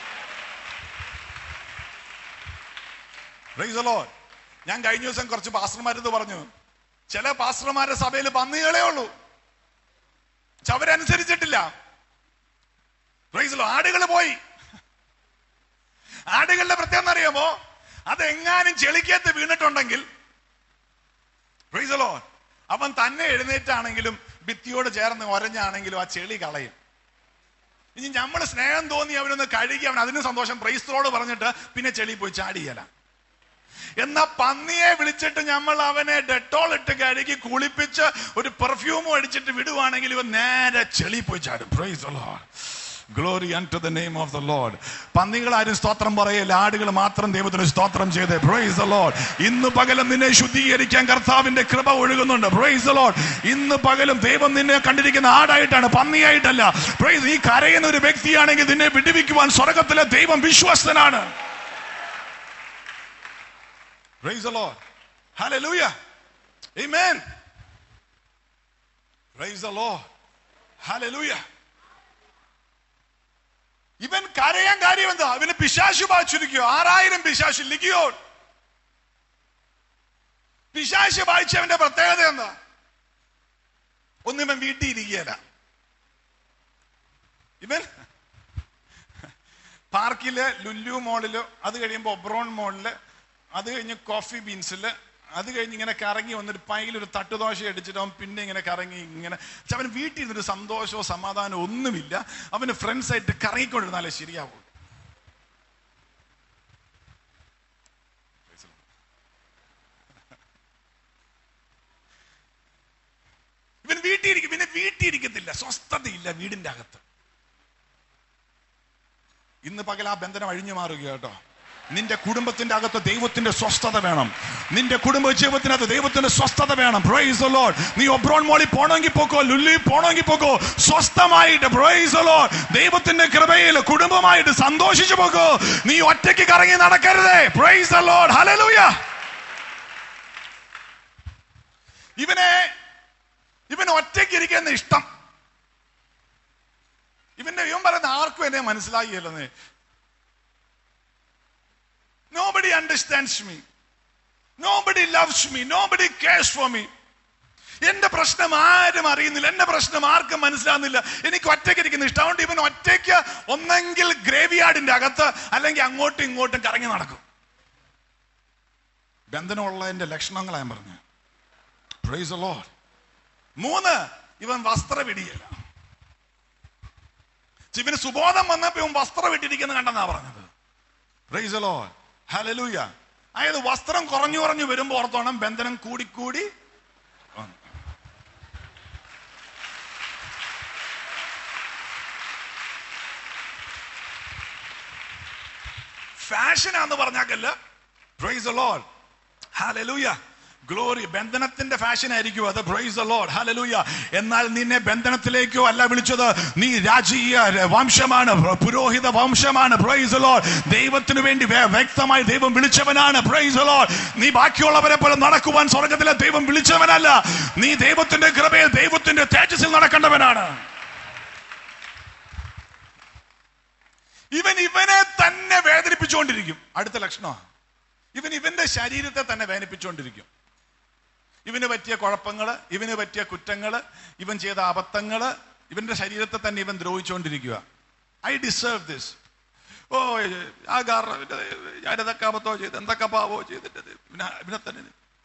പ്രൈസ് ലോഡ് ഞാൻ കഴിഞ്ഞ ദിവസം കുറച്ച് പാസ്റ്റർമാരെന്ന് പറഞ്ഞു ചില പാസ്റ്റർമാരുടെ സഭയിൽ പന്നികളേ ഉള്ളൂ പക്ഷെ അവരനുസരിച്ചിട്ടില്ല പ്രൈസ് ആടുകൾ പോയി ആടുകളുടെ പ്രത്യേകം അറിയാമോ അതെങ്ങാനും ചെളിക്കകത്ത് വീണിട്ടുണ്ടെങ്കിൽ പ്രൈസ് Lord, അവൻ തന്നെ എഴുന്നേറ്റാണെങ്കിലും ഭിത്തിയോട് ചേർന്ന് ഒരഞ്ഞാണെങ്കിലും ആ ചെളി കളയും ഇനി നമ്മൾ സ്നേഹം തോന്നി അവനൊന്ന് കഴുകി അവൻ അതിന് സന്തോഷം പ്രൈസ്തോട് പറഞ്ഞിട്ട് പിന്നെ ചെളി പോയി ചാടിയല എന്നാ പന്നിയെ വിളിച്ചിട്ട് നമ്മൾ അവനെ ഡെറ്റോൾ ഇട്ട് കഴുകി കുളിപ്പിച്ച് ഒരു പെർഫ്യൂമും അടിച്ചിട്ട് വിടുവാണെങ്കിൽ ഇവൻ നേരെ ചെളി പോയി ചാടും praise glory to the name of the Lord പന്നികൾ ആരും സ്തോത്രം പറയില്ല ആടുകൾ മാത്രം ദൈവത്തിന് സ്തോത്രം ചെയ്തേ പ്രൈസ് ദ ലോഡ് ഇന്ന് പകലും നിന്നെ ശുദ്ധീകരിക്കാൻ കർത്താവിന്റെ കൃപ ഒഴുകുന്നുണ്ട് പ്രൈസ് ദ ലോഡ് ഇന്ന് പകലും ദൈവം നിന്നെ കണ്ടിരിക്കുന്ന ആടായിട്ടാണ് പന്നിയായിട്ടല്ല പ്രൈസ് ഈ കരയുന്ന ഒരു വ്യക്തിയാണെങ്കിൽ നിന്നെ വിടുവിക്കുവാൻ സ്വർഗത്തിലെ ദൈവം വിശ്വസ്തനാണ് Praise the Lord. Hallelujah. Amen. Praise the Lord. Hallelujah. ഇവൻ കരയാൻ കാര്യം എന്താ ഇവന് പിശാശു ബാധിച്ചിരിക്കോ ആറായിരം പിശാശു ലിഖിയോ പിശാശ് ബാധിച്ചവന്റെ പ്രത്യേകത എന്താ ഒന്നും ഇവൻ വീട്ടിൽ ഇരിക്കുകയല്ല ഇവൻ പാർക്കില് ലുല്ലു മോളില് അത് കഴിയുമ്പോൾ ഒബ്രോൺ മോളില് അത് കഴിഞ്ഞ് കോഫി ബീൻസില് അത് കഴിഞ്ഞ് ഇങ്ങനെ കറങ്ങി വന്നിട്ട് പൈയിൽ ഒരു തട്ടുദോശ അടിച്ചിട്ട് അവൻ പിന്നെ ഇങ്ങനെ കറങ്ങി ഇങ്ങനെ പക്ഷെ അവന് വീട്ടിൽ ഇരുന്നൊരു സന്തോഷമോ സമാധാനമോ ഒന്നുമില്ല അവന് ഫ്രണ്ട്സ് ആയിട്ട് കറങ്ങിക്കൊണ്ടിരുന്നാലേ ശരിയാവൂ ഇവൻ വീട്ടിൽ ഇരിക്കും പിന്നെ വീട്ടിൽ ഇരിക്കത്തില്ല സ്വസ്ഥതയില്ല വീടിന്റെ അകത്ത് ഇന്ന് പകൽ ആ ബന്ധനം അഴിഞ്ഞു മാറുക കേട്ടോ നിന്റെ കുടുംബത്തിന്റെ അകത്ത് ദൈവത്തിന്റെ സ്വസ്ഥത വേണം നിന്റെ കുടുംബ ജീവിതത്തിനകത്ത് ദൈവത്തിന്റെ സ്വസ്ഥത വേണം പ്രൈസ് ലോഡ് നീ ഒബ്രോൺ മോളി പോണമെങ്കിൽ പോക്കോ ലുല്ലി പോണമെങ്കിൽ പോക്കോ സ്വസ്ഥമായിട്ട് പ്രൈസ് ലോഡ് ദൈവത്തിന്റെ കൃപയിൽ കുടുംബമായിട്ട് സന്തോഷിച്ചു പോക്കോ നീ ഒറ്റയ്ക്ക് കറങ്ങി നടക്കരുതേ പ്രൈസ് ലോഡ് ഹല്ലേലൂയ ഇവനെ ഇവൻ ഒറ്റയ്ക്ക് ഇരിക്കുന്ന ഇഷ്ടം ഇവന്റെ ഇവൻ പറയുന്ന ആർക്കും എന്നെ മനസ്സിലാകില്ലെന്ന് nobody understands me nobody loves me nobody cares for me എന്റെ പ്രശ്നം ആരും അറിയുന്നില്ല എന്റെ പ്രശ്നം ആർക്കും മനസ്സിലാകുന്നില്ല എനിക്ക് ഒറ്റയ്ക്ക് ഇരിക്കുന്ന ഇഷ്ടം അതുകൊണ്ട് ഇവൻ ഒറ്റയ്ക്ക് ഒന്നെങ്കിൽ ഗ്രേവി യാർഡിന്റെ അകത്ത് അല്ലെങ്കിൽ അങ്ങോട്ടും ഇങ്ങോട്ടും കറങ്ങി നടക്കും ബന്ധനമുള്ളതിന്റെ ലക്ഷണങ്ങളാ ഞാൻ പറഞ്ഞു പ്രൈസ് ലോഡ് മൂന്ന് ഇവൻ വസ്ത്രം ഇടിയല്ല ഇവന് സുബോധം വന്നപ്പോ ഇവൻ വസ്ത്രം ഇട്ടിരിക്കുന്ന കണ്ടെന്നാ പറഞ്ഞത് പ്രൈസ് ലോഡ് ഹലലൂയ അതായത് വസ്ത്രം കുറഞ്ഞു കുറഞ്ഞു വരുമ്പോ ഓർത്തോണം ബന്ധനം കൂടിക്കൂടി വന്നു. ഫാഷനാന്ന് പറഞ്ഞാക്കല്ല പ്രൈസ് ലോഡ് ഹലലൂയ ഗ്ലോറി ബന്ധനത്തിന്റെ ഫാഷൻ ആയിരിക്കും അത് പ്രൈസ് ലോഡ് ഹലലൂയ എന്നാൽ നിന്നെ ബന്ധനത്തിലേക്കോ അല്ല വിളിച്ചത് നീ രാജീയ വംശമാണ് പുരോഹിത വംശമാണ് പ്രൈസ് ലോഡ് ദൈവത്തിന് വേണ്ടി വേ- വ്യക്തമായി ദൈവം വിളിച്ചവനാണ് പ്രൈസ് ലോഡ് നീ ബാക്കിയുള്ളവരെ പോലെ നടക്കുവാൻ സ്വർഗത്തിലെ ദൈവം വിളിച്ചവനല്ല നീ ദൈവത്തിന്റെ കൃപയിൽ ദൈവത്തിന്റെ തേജസ്സിൽ നടക്കേണ്ടവനാണ് ഇവൻ ഇവനെ തന്നെ വേദനിപ്പിച്ചുകൊണ്ടിരിക്കും അടുത്ത ലക്ഷണമാണ് ഇവൻ ഇവന്റെ ശരീരത്തെ തന്നെ വേദനിപ്പിച്ചുകൊണ്ടിരിക്കും ഇവന് പറ്റിയ കുഴപ്പങ്ങള് ഇവന് പറ്റിയ കുറ്റങ്ങള് ഇവൻ ചെയ്ത അബദ്ധങ്ങള് ഇവന്റെ ശരീരത്തെ തന്നെ ഇവൻ ദ്രോഹിച്ചുകൊണ്ടിരിക്കുക I deserve this oh ah കാരണം ഞാൻ ഇതൊക്കെ അബദ്ധമോ ചെയ്ത് എന്തൊക്കെ പാവോ ചെയ്തിട്ട് ഇവനെ ഇവനെ തന്നെ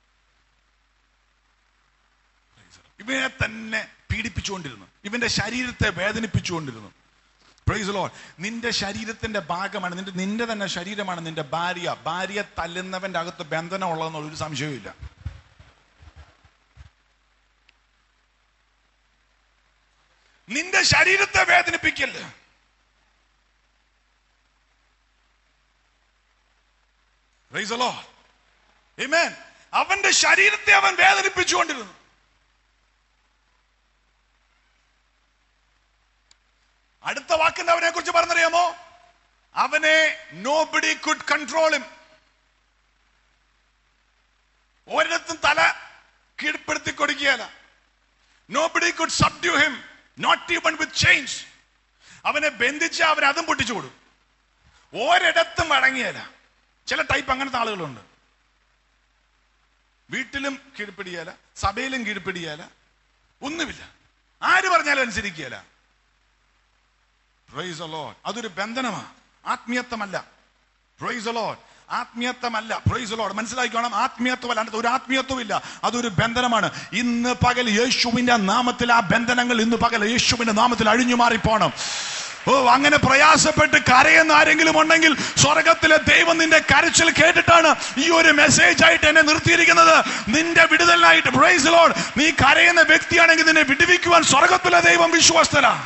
ഇവനെ തന്നെ പീഡിപ്പിച്ചുകൊണ്ടിരുന്നു ഇവന്റെ ശരീരത്തെ വേദനിപ്പിച്ചുകൊണ്ടിരുന്നു പ്രൈസ് ലോഡ് നിന്റെ ശരീരത്തിന്റെ ഭാഗമാണ് നിന്റെ നിന്റെ തന്നെ ശരീരമാണ് നിന്റെ ഭാര്യ ഭാര്യ തല്ലുന്നവന്റെ അകത്ത് ബന്ധനം ഉള്ളതെന്നുള്ള ഒരു സംശയവുമില്ല നിന്റെ ശരീരത്തെ വേദനിപ്പിക്കല്ല പ്രൈസ് ലോഡ് Amen. അവന്റെ ശരീരത്തെ അവൻ വേദനിപ്പിച്ചുകൊണ്ടിരുന്നു അടുത്ത വാക്കിന്റെ അവനെ കുറിച്ച് പറഞ്ഞറിയാമോ അവനെ നോബഡി കുഡ് കൺട്രോൾ ഹിം ഒരിടത്തും തല കീഴ്പ്പെടുത്തി കൊടുക്കുകയല്ല nobody could subdue him not even with chain അവനെ ബന്ധിച്ച് അവൻ അതും പൊട്ടിച്ചു കൊടുക്കും ഒരിടത്തും വഴങ്ങിയല്ല ചില ടൈപ്പ് അങ്ങനത്തെ ആളുകളുണ്ട് വീട്ടിലും കീഴ്പ്പിടിയല സഭയിലും കീഴ്പ്പിടിയല ഒന്നുമില്ല ആര് പറഞ്ഞാലും അനുസരിക്കുകയല്ല പ്രൈസ് ലോഡ് അതൊരു ബന്ധനമാണ് ആത്മീയത്വമല്ല പ്രൈസ് ലോഡ് ആത്മീയത്വമല്ല പ്രൈസ് ലോഡ് മനസ്സിലാക്കിക്കോണം ആത്മീയത്വമല്ല അതിനകത്ത് ഒരു ആത്മീയത്വം ഇല്ല അതൊരു ബന്ധനമാണ് ഇന്ന് പകൽ യേശുവിന്റെ നാമത്തിൽ ആ ബന്ധനങ്ങൾ ഇന്ന് പകൽ യേശുവിന്റെ നാമത്തിൽ അഴിഞ്ഞു മാറിപ്പോണം ഓ അങ്ങനെ പ്രയാസപ്പെട്ട് കരയുന്ന ആരെങ്കിലും ഉണ്ടെങ്കിൽ സ്വർഗത്തിലെ ദൈവം നിന്റെ കരച്ചിൽ കേട്ടിട്ടാണ് ഈ ഒരു മെസ്സേജ് ആയിട്ട് എന്നെ നിർത്തിയിരിക്കുന്നത് നിന്റെ വിടുതലിനായിട്ട് പ്രൈസ് ലോഡ് നീ കരയുന്ന വ്യക്തിയാണെങ്കിൽ നിന്നെ വിടുവിക്കുവാൻ സ്വർഗത്തിലെ ദൈവം വിശ്വസ്തനാണ്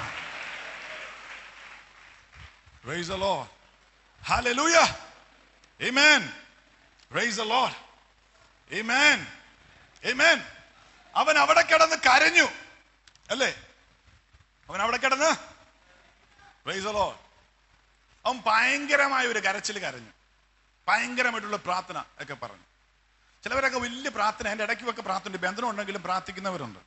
Praise the Lord. Hallelujah. Amen. Praise the Lord. Amen. Amen. അവൻ അവിടെ കിടന്ന് കരഞ്ഞു അല്ലേ അവൻ അവിടെ കിടന്ന് Praise the Lord. അവൻ ഭയങ്കരമായ ഒരു കരച്ചിൽ കരഞ്ഞു ഭയങ്കരമായിട്ടുള്ള പ്രാർത്ഥന ഒക്കെ പറഞ്ഞു ചിലവരൊക്കെ വലിയ പ്രാർത്ഥന എൻ്റെ ഇടയ്ക്കുമൊക്കെ പ്രാർത്ഥന ബന്ധനം ഉണ്ടെങ്കിലും പ്രാർത്ഥിക്കുന്നവരുണ്ട്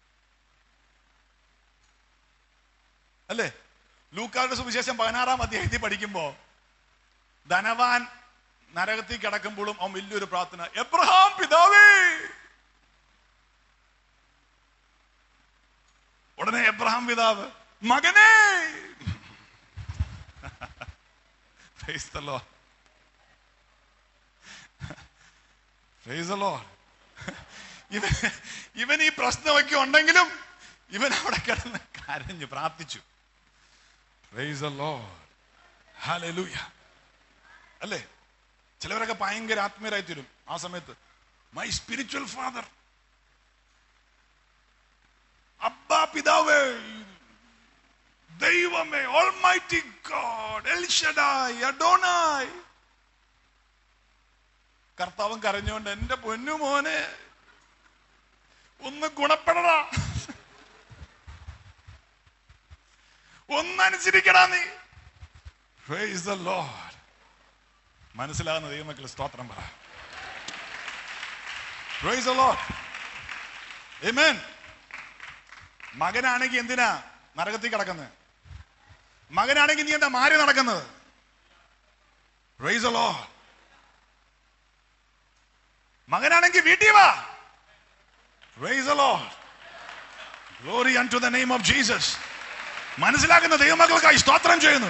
അല്ലേ ലൂക്കാരുടെ സുവിശേഷം പതിനാറാം അധ്യായത്തിൽ പഠിക്കുമ്പോ ധനവാൻ നരകത്തിൽ കിടക്കുമ്പോഴും അവൻ വലിയൊരു പ്രാർത്ഥന എബ്രഹാം പിതാവേ ഉടനെ എബ്രഹാം പിതാവ് മകനേ Praise the Lord. Praise the Lord. ഇവൻ ഇവൻ ഈ പ്രശ്നമൊക്കെ ഉണ്ടെങ്കിലും ഇവൻ അവിടെ കിടന്ന് കരഞ്ഞു പ്രാർത്ഥിച്ചു Praise the Lord. Hallelujah. അല്ലേ ചിലവരൊക്കെ ഭയങ്കര ആത്മീയരായി തീരും ആ സമയത്ത് മൈ സ്പിരിച്വൽ ഫാദർ അബ്ബാ പിതാവേ ദൈവമേ ഓൾമൈറ്റി ഗോഡ് എൽഷഡായ് അഡോണായ് കർത്താവും കരഞ്ഞുകൊണ്ട് എന്റെ പൊന്നു മോനെ ഒന്ന് ഗുണപ്പെടടാ ഒന്നനുസരിക്കടാ നീ Praise the Lord. മനസ്സിലാകുന്ന ദൈവമക്കൾ സ്തോത്രം പറ Praise the Lord. Amen. മകനാണെങ്കിൽ എന്തിനാ നരകത്തിൽ കിടക്കുന്നത് മകനാണെങ്കിൽ നീ എന്താ മാറി നടക്കുന്നത് Praise the Lord. മകനാണെങ്കിൽ വീട്ടിൽ വാ Praise the Lord. Glory unto the name of Jesus. മനസ്സിലാക്കുന്ന ദൈവമക്കൾക്കായി സ്തോത്രം ചെയ്യുന്നു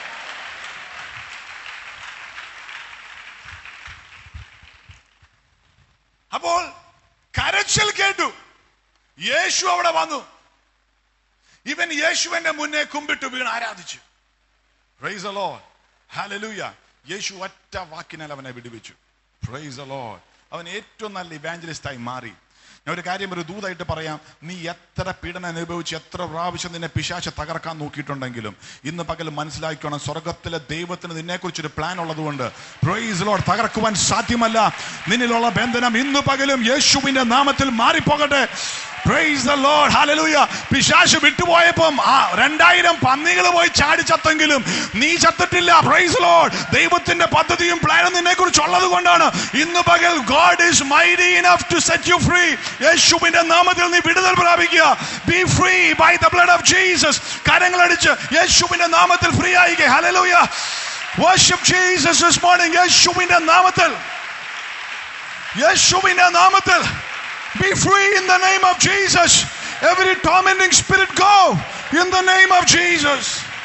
അപ്പോൾ കരച്ചിൽ കേട്ടു യേശു അവിടെ വന്നു ഇവൻ യേശുവിന്റെ മുന്നേ കുമ്പിട്ട് വീണ് ആരാധിച്ചു Praise the Lord. Hallelujah. യേശു ഒറ്റ വാക്കിനാൽ അവനെ വിടുവിച്ചു Praise the Lord. അവൻ ഏറ്റവും നല്ല ഇവാഞ്ചലിസ്റ്റായി മാറി ഞാൻ ഒരു കാര്യം ഒരു ദൂതായിട്ട് പറയാം നീ എത്ര പീഡനം അനുഭവിച്ച് എത്ര പ്രാവശ്യം നിന്നെ പിശാച തകർക്കാൻ നോക്കിയിട്ടുണ്ടെങ്കിലും ഇന്ന് പകൽ മനസ്സിലാക്കണം സ്വർഗത്തിലെ ദൈവത്തിന് നിന്നെക്കുറിച്ച് ഒരു പ്ലാൻ ഉള്ളതുകൊണ്ട് പ്രൈസ് ലോഡ് തകർക്കുവാൻ സാധ്യമല്ല നിന്നിലുള്ള ബന്ധനം ഇന്ന് പകലും യേശുവിന്റെ നാമത്തിൽ മാറിപ്പോകട്ടെ പ്രൈസ് ദ ലോർഡ് ഹല്ലേലൂയ പിശാശ് വിട്ടുപോയപ്പം ആ രണ്ടായിരം പന്നികൾ പോയി ചാടി ചത്തെങ്കിലും നീ ചത്തിട്ടില്ല പ്രൈസ് ലോർഡ് ദൈവത്തിന്റെ പദ്ധതിയും പ്ലാനും നിന്നെ കുറിച്ച് ഉള്ളത് കൊണ്ടാണ് ഇന്ന് പകൽ God is mighty enough to set you free യേശുവിന്റെ നാമത്തിൽ നീ വിടുതൽ പ്രാപിക്കുക be free by the blood of Jesus കരങ്ങളടിച്ച് യേശുവിന്റെ നാമത്തിൽ ഫ്രീ ആയിക്കേ hallelujah worship Jesus this morning യേശുവിന്റെ നാമത്തിൽ യേശുവിന്റെ നാമത്തിൽ Be free in the name of Jesus. Every tormenting spirit go in the name of Jesus.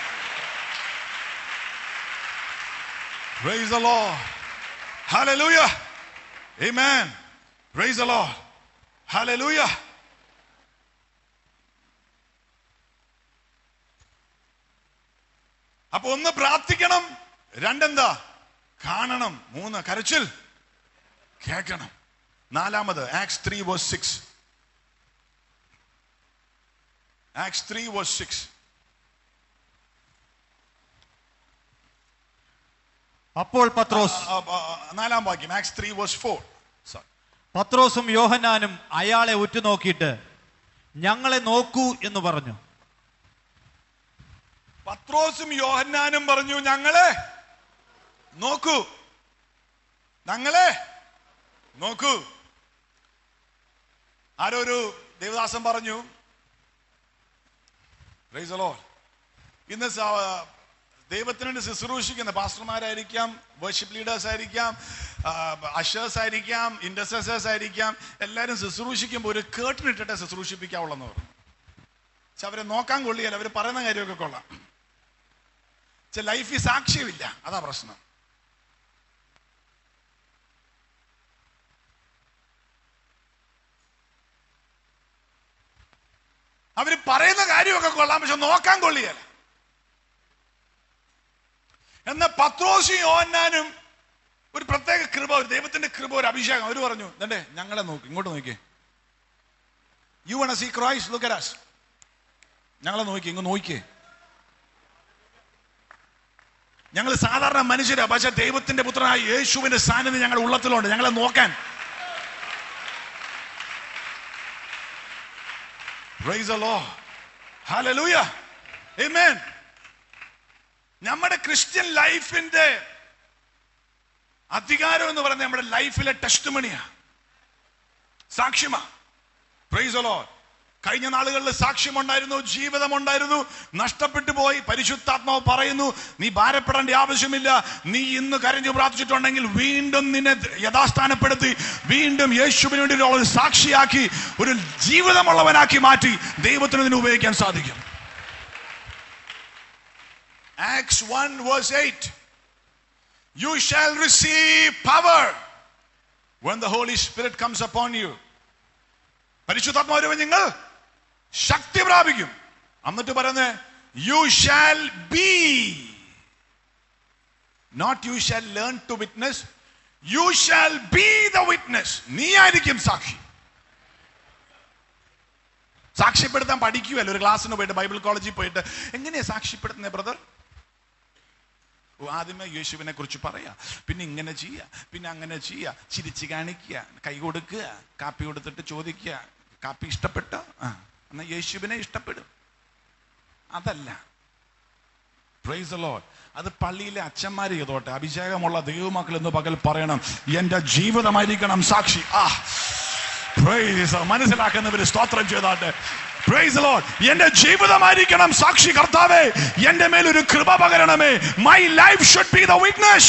Praise the Lord. Hallelujah. Amen. Praise the Lord. Hallelujah. അപ്പൊ ഒന്ന് പ്രാർത്ഥിക്കണം രണ്ടെന്താ കാണണം മൂന്ന് കരച്ചിൽ കേൾക്കണം നാലാമത് Acts three verse six Acts three verse six അപ്പോൾ പത്രോസ് നാലാം വാക്യം ആക്സ് ത്രീ വേഴ്സ് ഫോർ പത്രോസും യോഹന്നാനും അയാളെ ഉറ്റുനോക്കിയിട്ട് ഞങ്ങളെ നോക്കൂ എന്ന് പറഞ്ഞു പത്രോസും യോഹന്നാനും പറഞ്ഞു ഞങ്ങളെ നോക്കൂ ഞങ്ങളെ നോക്കൂ ആരോ ഒരു ദേവദാസൻ പറഞ്ഞു Praise the Lord. ഇന്ന് സ- ദൈവത്തിന് വേണ്ടി ശുശ്രൂഷിക്കുന്ന പാസ്റ്റർമാരായിരിക്കാം വർഷിപ്പ് ലീഡേഴ്സ് ആയിരിക്കാം അഷേഴ്സ് ആയിരിക്കാം ഇൻഡസ്ട്രേഴ്സ് ആയിരിക്കാം എല്ലാവരും ശുശ്രൂഷിക്കുമ്പോൾ ഒരു കേട്ടിന് ഇട്ടിട്ട് ശുശ്രൂഷിപ്പിക്കാവുള്ളെന്ന് പറഞ്ഞു പക്ഷെ അവരെ നോക്കാൻ കൊള്ളിയല്ല അവർ പറയുന്ന കാര്യമൊക്കെ കൊള്ളാം പക്ഷെ ലൈഫിൽ സാക്ഷ്യമില്ല അതാ പ്രശ്നം അവര് പറയുന്ന കാര്യമൊക്കെ കൊള്ളാം പക്ഷെ നോക്കാൻ കൊള്ളിയല്ല എന്നാൽ പത്രോസും യോഹന്നാനും ഒരു പ്രത്യേക കൃപ ഒരു ദൈവത്തിന്റെ കൃപ ഒരു അഭിഷേകം അവർ പറഞ്ഞു ഇതണ്ടേ ഞങ്ങളെ നോക്കി ഇങ്ങോട്ട് നോക്കിയേ you won see Christ look us ഞങ്ങളെ നോക്കി ഇങ്ങ് നോക്കിയേ ഞങ്ങൾ സാധാരണ മനുഷ്യരാ പക്ഷെ ദൈവത്തിന്റെ പുത്രനായ യേശുവിന്റെ സാന്നിധ്യം ഞങ്ങളുടെ ഉള്ളത്തിലുണ്ട് ഞങ്ങളെ നോക്കാൻ Praise the Lord. Hallelujah. Amen. നമ്മുടെ ക്രിസ്ത്യൻ ലൈഫിന്റെ അധികാരം എന്ന് പറയുന്നത് നമ്മുടെ ലൈഫിലെ ടെസ്റ്റ് മണിയാ സാക്ഷ്യമാ പ്രൈസ് ലോഡ് കഴിഞ്ഞ നാളുകളിൽ സാക്ഷ്യമുണ്ടായിരുന്നു ജീവിതമുണ്ടായിരുന്നു നഷ്ടപ്പെട്ടു പോയി പരിശുദ്ധാത്മാവ് പറയുന്നു നീ ഭാരപ്പെടേണ്ട ആവശ്യമില്ല നീ ഇന്ന് കരഞ്ഞു പ്രാർത്ഥിച്ചിട്ടുണ്ടെങ്കിൽ വീണ്ടും നിന്നെ യഥാസ്ഥാനപ്പെടുത്തി വീണ്ടും യേശുവിന് വേണ്ടി ഒരു സാക്ഷിയാക്കി ഒരു ജീവിതമുള്ളവനാക്കി മാറ്റി ദൈവത്തിന് ഇതിനെ ഉപയോഗിക്കാൻ സാധിക്കും Acts one verse eight You shall receive power when the Holy Spirit comes upon you. പരിശുദ്ധാത്മാവ് നിങ്ങൾ ശക്തി പ്രാപിക്കും എന്നിട്ട് പറയുന്നത് you shall be not you shall learn to witness you shall be the witness നീ ആയിരിക്കും സാക്ഷി സാക്ഷ്യപ്പെടുത്താൻ പഠിക്കുകയല്ല ഒരു ക്ലാസ്സിന് പോയിട്ട് ബൈബിൾ കോളേജിൽ പോയിട്ട് എങ്ങനെയാ സാക്ഷ്യപ്പെടുത്തുന്നത് ബ്രദർ ഓ, ആദ്യമേ യേശുവിനെ കുറിച്ച് പറയാ പിന്നെ ഇങ്ങനെ ചെയ്യുക പിന്നെ അങ്ങനെ ചെയ്യുക ചിരിച്ച് കാണിക്കുക കൈ കൊടുക്കുക കാപ്പി കൊടുത്തിട്ട് ചോദിക്കുക കാപ്പി ഇഷ്ടപ്പെട്ട ആ എന്നാ യേശുവിനെ ഇഷ്ടപ്പെടും അതല്ല പ്രൈസ് the Lord. അത് പള്ളിയിലെ അച്ഛന്മാർ ചെയ്തോട്ടെ അഭിഷേകമുള്ള ദൈവമക്കൾ എന്ന് പകൽ പറയണം എന്റെ ജീവിതമായിരിക്കണം സാക്ഷി ആ പ്രൈസ് മനസ്സിലാക്കുന്നവര് സ്തോത്രം ചെയ്താട്ടെ പ്രൈസ് ലോഡ് എന്റെ ജീവിതമായിരിക്കണം സാക്ഷി കർത്താവേ എന്റെ മേൽ ഒരു കൃപ പകരണമേ my life should be the witness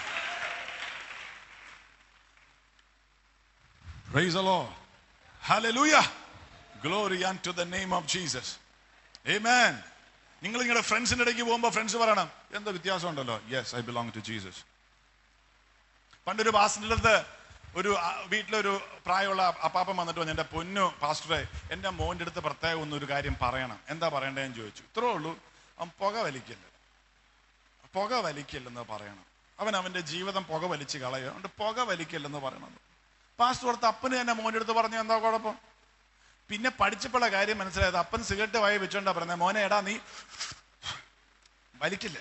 praise Lord hallelujah glory to the name of Jesus amen നിങ്ങൾ നിങ്ങളുടെ ഫ്രണ്ട്സിന്റെ ഇടയ്ക്ക് പോകുമ്പോൾ ഫ്രണ്ട്സ് പറയണം എന്താ വ്യത്യാസം ഉണ്ടല്ലോ yes I belong to Jesus പണ്ടൊരു പാസ്റ്ററിന്റെ അടുത്ത് ഒരു ആ, വീട്ടിലൊരു പ്രായമുള്ള അപ്പാപ്പൻ വന്നിട്ട് പറഞ്ഞു എൻ്റെ പൊന്നു പാസ്റ്ററെ എൻ്റെ മോൻ്റെ അടുത്ത് പ്രത്യേകം ഒന്ന് ഒരു കാര്യം പറയണം എന്താ പറയണ്ടേന്ന് ചോദിച്ചു ഇത്രേ ഉള്ളൂ അവൻ പുക വലിക്കില്ല പുക വലിക്കില്ലെന്ന് പറയണം അവൻ അവൻ്റെ ജീവിതം പുക വലിച്ച് കളയുക അതുകൊണ്ട് പുക വലിക്കില്ലെന്ന് പറയണം പാസ്റ്റർ ഓർത്ത് അപ്പന് തന്നെ മോൻ്റെ അടുത്ത് പറഞ്ഞു എന്താ കുഴപ്പം പിന്നെ പഠിച്ചപ്പോഴുള്ള കാര്യം മനസ്സിലായത് അപ്പൻ സിഗരറ്റ് വായി വെച്ചോണ്ടാ പറഞ്ഞത് മോനെ എടാ നീ വലിക്കില്ല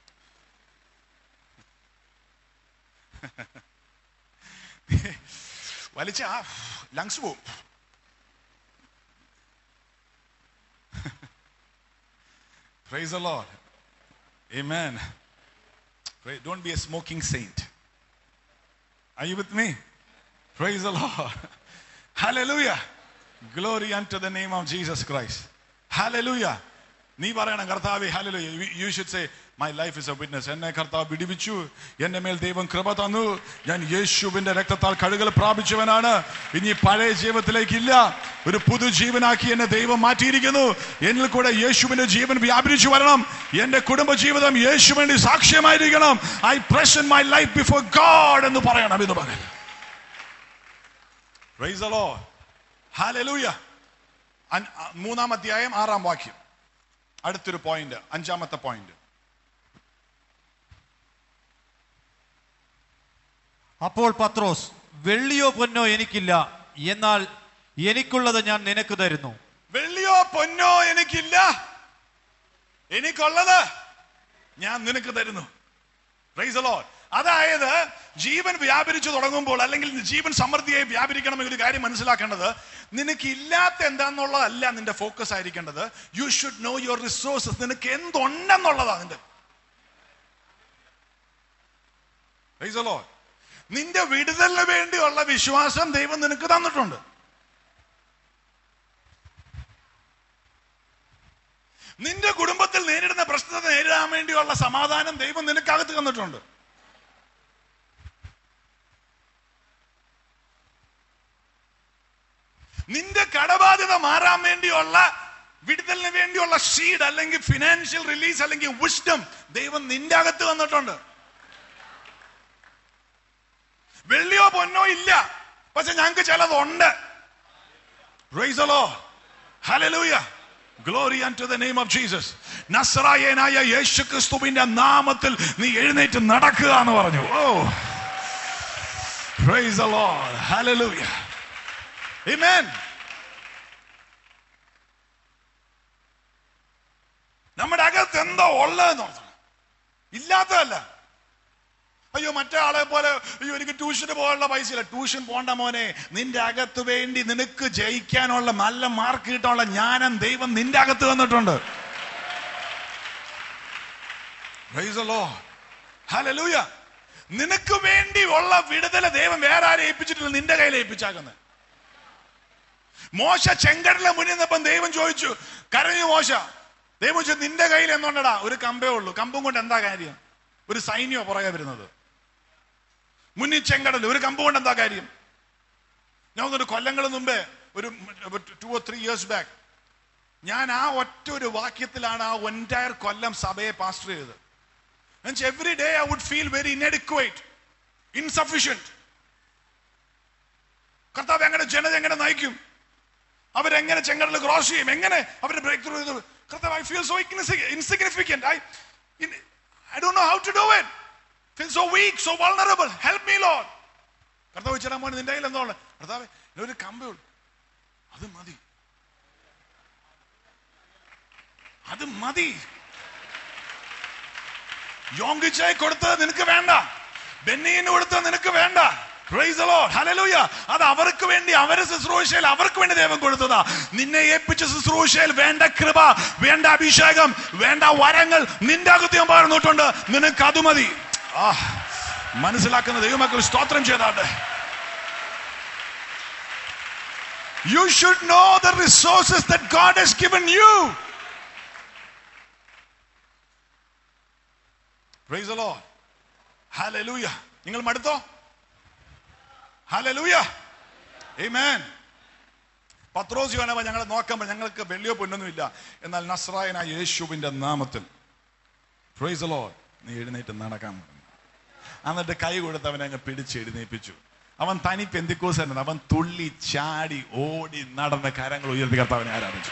വലിച്ച ആ ലങ്സ് പോവും Praise the Lord. Amen. Pray, don't be a smoking saint. Are you with me? Praise the Lord. Hallelujah. Glory unto the name of Jesus Christ. Hallelujah. നീ പറയണം കർത്താവേ hallelujah you should say my life is a witness എന്നെ കർത്താവ് വിടിവിച്ചു എന്റെ മേൽ ദൈവം കൃപ തന്നു ഞാൻ യേശുവിന്റെ രക്തത്താൽ കഴുകൽ പ്രാപിച്ചവനാണ് ഇനി പഴയ ജീവിതത്തിലേക്കില്ല ഒരു പുതുജീവനാക്കി എന്നെ ദൈവം മാറ്റിയിരിക്കുന്നു എന്നിൽ കൂടെ യേശുവിന്റെ ജീവൻ വ്യാപരിച്ചു വരണം എന്റെ കുടുംബ ജീവിതം യേശു വേണ്ടി സാക്ഷ്യമായിരിക്കണം I present my life before God എന്ന് പറയണം ഇത് പകൽ Praise the Lord. Hallelujah. അൻ- അ- മൂന്നാം അധ്യായം ആറാം വാക്യം അടുത്തൊരു പോയിന്റ് അഞ്ചാമത്തെ പോയിന്റ് അപ്പോൾ പത്രോസ് വെള്ളിയോ പൊന്നോ എനിക്കില്ല എന്നാൽ എനിക്കുള്ളത് ഞാൻ നിനക്ക് തരുന്നു വെള്ളിയോ പൊന്നോ എനിക്കില്ല എനിക്കുള്ളത് ഞാൻ നിനക്ക് തരുന്നു Praise the Lord. അതായത് ജീവൻ വ്യാപരിച്ചു തുടങ്ങുമ്പോൾ അല്ലെങ്കിൽ ജീവൻ സമൃദ്ധിയായി വ്യാപരിക്കണമെങ്കിൽ ഒരു കാര്യം മനസ്സിലാക്കേണ്ടത് നിനക്ക് ഇല്ലാത്ത എന്താന്നുള്ളതല്ല നിന്റെ ഫോക്കസ് ആയിരിക്കേണ്ടത് you should know your resources നിനക്ക് എന്തുണ്ടെന്നുള്ളതാ നിന്റെ Praise the Lord. നിന്റെ വിടുതലിന് വേണ്ടിയുള്ള വിശ്വാസം ദൈവം നിനക്ക് തന്നിട്ടുണ്ട് നിന്റെ കുടുംബത്തിൽ നേരിടുന്ന പ്രശ്നത്തെ നേരിടാൻ വേണ്ടിയുള്ള സമാധാനം ദൈവം നിനക്കകത്ത് തന്നിട്ടുണ്ട് നിന്റെ കടബാധ്യത മാറാൻ വേണ്ടിയുള്ള വിടുതലിന് വേണ്ടിയുള്ള സീഡ് അല്ലെങ്കിൽ ഫിനാൻഷ്യൽ റിലീസ് അല്ലെങ്കിൽ വിഷ്ഡം ദൈവം നിന്റെ അകത്ത് തന്നിട്ടുണ്ട് വെള്ളിയോ പൊന്നോ ഇല്ല പക്ഷെ ഞങ്ങൾക്ക് ചിലതുണ്ട് Praise the Lord. Hallelujah. Glory unto the name of Jesus. നസ്രായനായ യേശു ക്രിസ്തുവിന്റെ നാമത്തിൽ നീ എഴുന്നേറ്റ് നടക്കുക എന്ന് പറഞ്ഞു ഓ Praise the Lord. Hallelujah. Amen. നമ്മുടെ അകത്ത് എന്തോ ഉള്ളതെന്ന് ഓർക്കണം. ഇല്ലാത്തതല്ല അയ്യോ മറ്റേ ആളെ പോലെ അയ്യോ എനിക്ക് ട്യൂഷന് പോകാനുള്ള പൈസ ഇല്ല ട്യൂഷൻ പോണ്ട മോനെ നിന്റെ അകത്ത് വേണ്ടി നിനക്ക് ജയിക്കാനുള്ള നല്ല മാർക്ക് കിട്ടാനുള്ള ജ്ഞാനം ദൈവം നിന്റെ അകത്ത് തന്നിട്ടുണ്ട് Praise the Lord. Hallelujah. നിനക്ക് വേണ്ടി ഉള്ള വിടുതല ദൈവം വേറെ ആരെ ഏൽപ്പിച്ചിട്ടില്ല നിന്റെ കയ്യിൽ ഏൽപ്പിച്ചാക്കുന്നത് മോശ ചെങ്കടലിലെ മുന്നിൽ നിന്നപ്പം ദൈവം ചോദിച്ചു കരഞ്ഞു മോശ ദൈവം ചോദിച്ചു നിന്റെ കയ്യിൽ എന്തുകൊണ്ടടാ ഒരു കമ്പേ ഉള്ളൂ കമ്പും കൊണ്ട് എന്താ കാര്യം ഒരു സൈന്യോ പുറകെ വരുന്നത് മുന്നിൽ ചെങ്കടൽ ഒരു കമ്പ് കൊണ്ട് എന്താ കാര്യം ഞാൻ ഒരു കൊല്ലങ്ങൾ മുമ്പേ ഒരു two or three years back ഞാൻ ആ ഒറ്റ ഒരു വാക്യത്തിലാണ് ആ ഒൻറ്റയർ കൊല്ലം സഭയെ പാസ്റ്റർ ചെയ്തത് every day I would feel very inadequate insufficient കർത്താവ് എങ്ങനെ ജനത എങ്ങനെ നയിക്കും അവരെങ്ങനെ ചെങ്കടൽ ക്രോസ് ചെയ്യും എങ്ങനെ അവരുടെ ബ്രേക്ക് ത്രൂ ചെയ്തു കർത്താവ് I feel so insignificant I I don't know how to do it feel so weak so vulnerable help me Lord കർത്താവ് ചേട്ടാ മോനെ നിന്റെ കയ്യിൽ എന്താണ് കർത്താവ് ഒരു കമ്പേ ഉള്ളൂ അത് മതി അത് മതി യോങ്കിച്ചായി കൊടുത്തത് നിനക്ക് വേണ്ട ബെന്നീന് കൊടുത്തത് നിനക്ക് വേണ്ട Praise the Lord. Hallelujah. അത് അവർക്ക് വേണ്ടി അവരെ ശുശ്രൂഷയിൽ അവർക്ക് വേണ്ടി ദൈവം കൊടുത്തതാ നിന്നെ ഏൽപ്പിച്ച ശുശ്രൂഷയിൽ വേണ്ട കൃപ വേണ്ട അഭിഷേകം വേണ്ട വരങ്ങൾ നിന്റെ അകത്ത് ഞാൻ പറഞ്ഞിട്ടുണ്ട് നിനക്ക് അത് മതി ആ മനസ്സിലാക്കുന്ന ദൈവമക്കൾ സ്തോത്രം ചെയ്താട്ടെ You should know the resources that God has given you. Praise the Lord. Hallelujah. നിങ്ങൾ മടുത്തോ ഹലലൂയ Amen. പത്രോസ് യോനവ ഞങ്ങളെ നോക്കുമ്പോൾ ഞങ്ങൾക്ക് വെള്ളിയോ പൊന്നൊന്നുമില്ല എന്നാൽ നസ്രായനായ യേശുവിന്റെ നാമത്തിൽ പ്രൈസ് the Lord നീ എഴുന്നേറ്റ് നടക്കാൻ പറഞ്ഞു എന്നിട്ട് കൈ കൊടുത്ത് അവനെ അങ്ങ് പിടിച്ച് എഴുന്നേൽപ്പിച്ചു അവൻ തനി പെന്തിക്കോസായിരുന്നു അവൻ തുള്ളി ചാടി ഓടി നടന്ന കരങ്ങൾ ഉയർത്തി കർത്താവിനെ ആരാധിച്ചു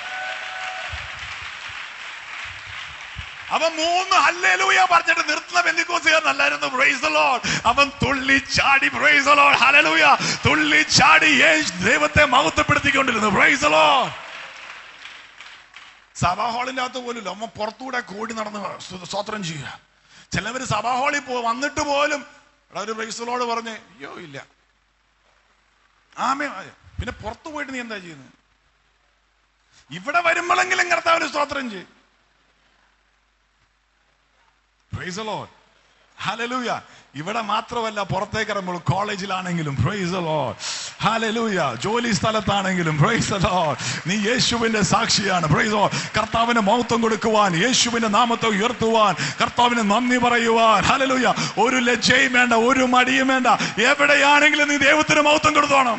അവൻ മൂന്ന് ഹല്ലേലൂയ പറഞ്ഞിട്ട് നിർത്തുന്ന പെന്തിക്കോസുകാരനല്ലായിരുന്നു പ്രൈസ് the Lord അവൻ തുള്ളി ചാടി പ്രൈസ് the Lord ഹല്ലേലൂയ തുള്ളി ചാടി യേശു ദൈവത്തെ മഹത്വപ്പെടുത്തിക്കൊണ്ടിരുന്നു പ്രൈസ് the Lord സഭാ ഹാളിന്റെ അകത്ത് പോലും അവൻ പുറത്തൂടെ കൂടി നടന്ന് സ്തു- സ്തോത്രം ചെയ്യുക ചിലവര് സഭാ ഹാളിൽ പോ വന്നിട്ട് പോലും എടാ ഒരു പ്രൈസലോട് പറഞ്ഞ് അയ്യോ ഇല്ല ആമേ പിന്നെ പുറത്തു പോയിട്ട് നീ എന്താ ചെയ്യുന്നത് ഇവിടെ വരുമ്പോഴെങ്കിലും കർത്താവിന് സ്തോത്രം ചെയ്യും പ്രൈസ് ലോഡ് ഹലലൂയ ഇവിടെ മാത്രമല്ല പുറത്തേക്ക് ഇറങ്ങുമ്പോൾ കോളേജിലാണെങ്കിലും പ്രൈസ് ലോഡ് ഹലലൂയ ജോലി സ്ഥലത്താണെങ്കിലും പ്രൈസ് ലോഡ് നീ യേശുവിന്റെ സാക്ഷിയാണ് പ്രൈസ് ലോഡ് കർത്താവിന് മഹത്വം കൊടുക്കുവാൻ യേശുവിന്റെ നാമത്തെ ഉയർത്തുവാൻ കർത്താവിന് നന്ദി പറയുവാൻ ഹലലൂയ ഒരു ലജ്ജയും വേണ്ട ഒരു മടിയും വേണ്ട എവിടെയാണെങ്കിലും നീ ദൈവത്തിന് മഹത്വം കൊടുത്തോണം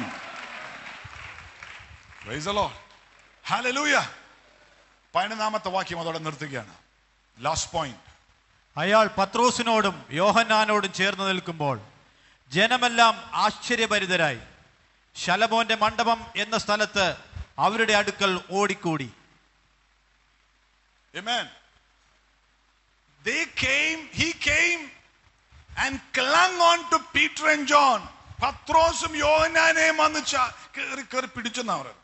പ്രൈസ് ലോഡ് ഹലലൂയ പതിനൊന്നാമത്തെ വാക്യം അതോടെ നിർത്തുകയാണ് ലാസ്റ്റ് പോയിന്റ് അയാൾ പത്രോസിനോടും യോഹന്നാനോടും ചേർന്ന് നിൽക്കുമ്പോൾ ജനമെല്ലാം ആശ്ചര്യഭരിതരായി ശലമോന്റെ മണ്ഡപം എന്ന സ്ഥലത്ത് അവരുടെ അടുക്കൽ ഓടിക്കൂടി Amen. They came, he came and clung on to Peter and John. പത്രോസും യോഹന്നാനെയും വന്ന് ചാ- കേറി കേറി പിടിച്ചെന്നാ പറയുന്നത്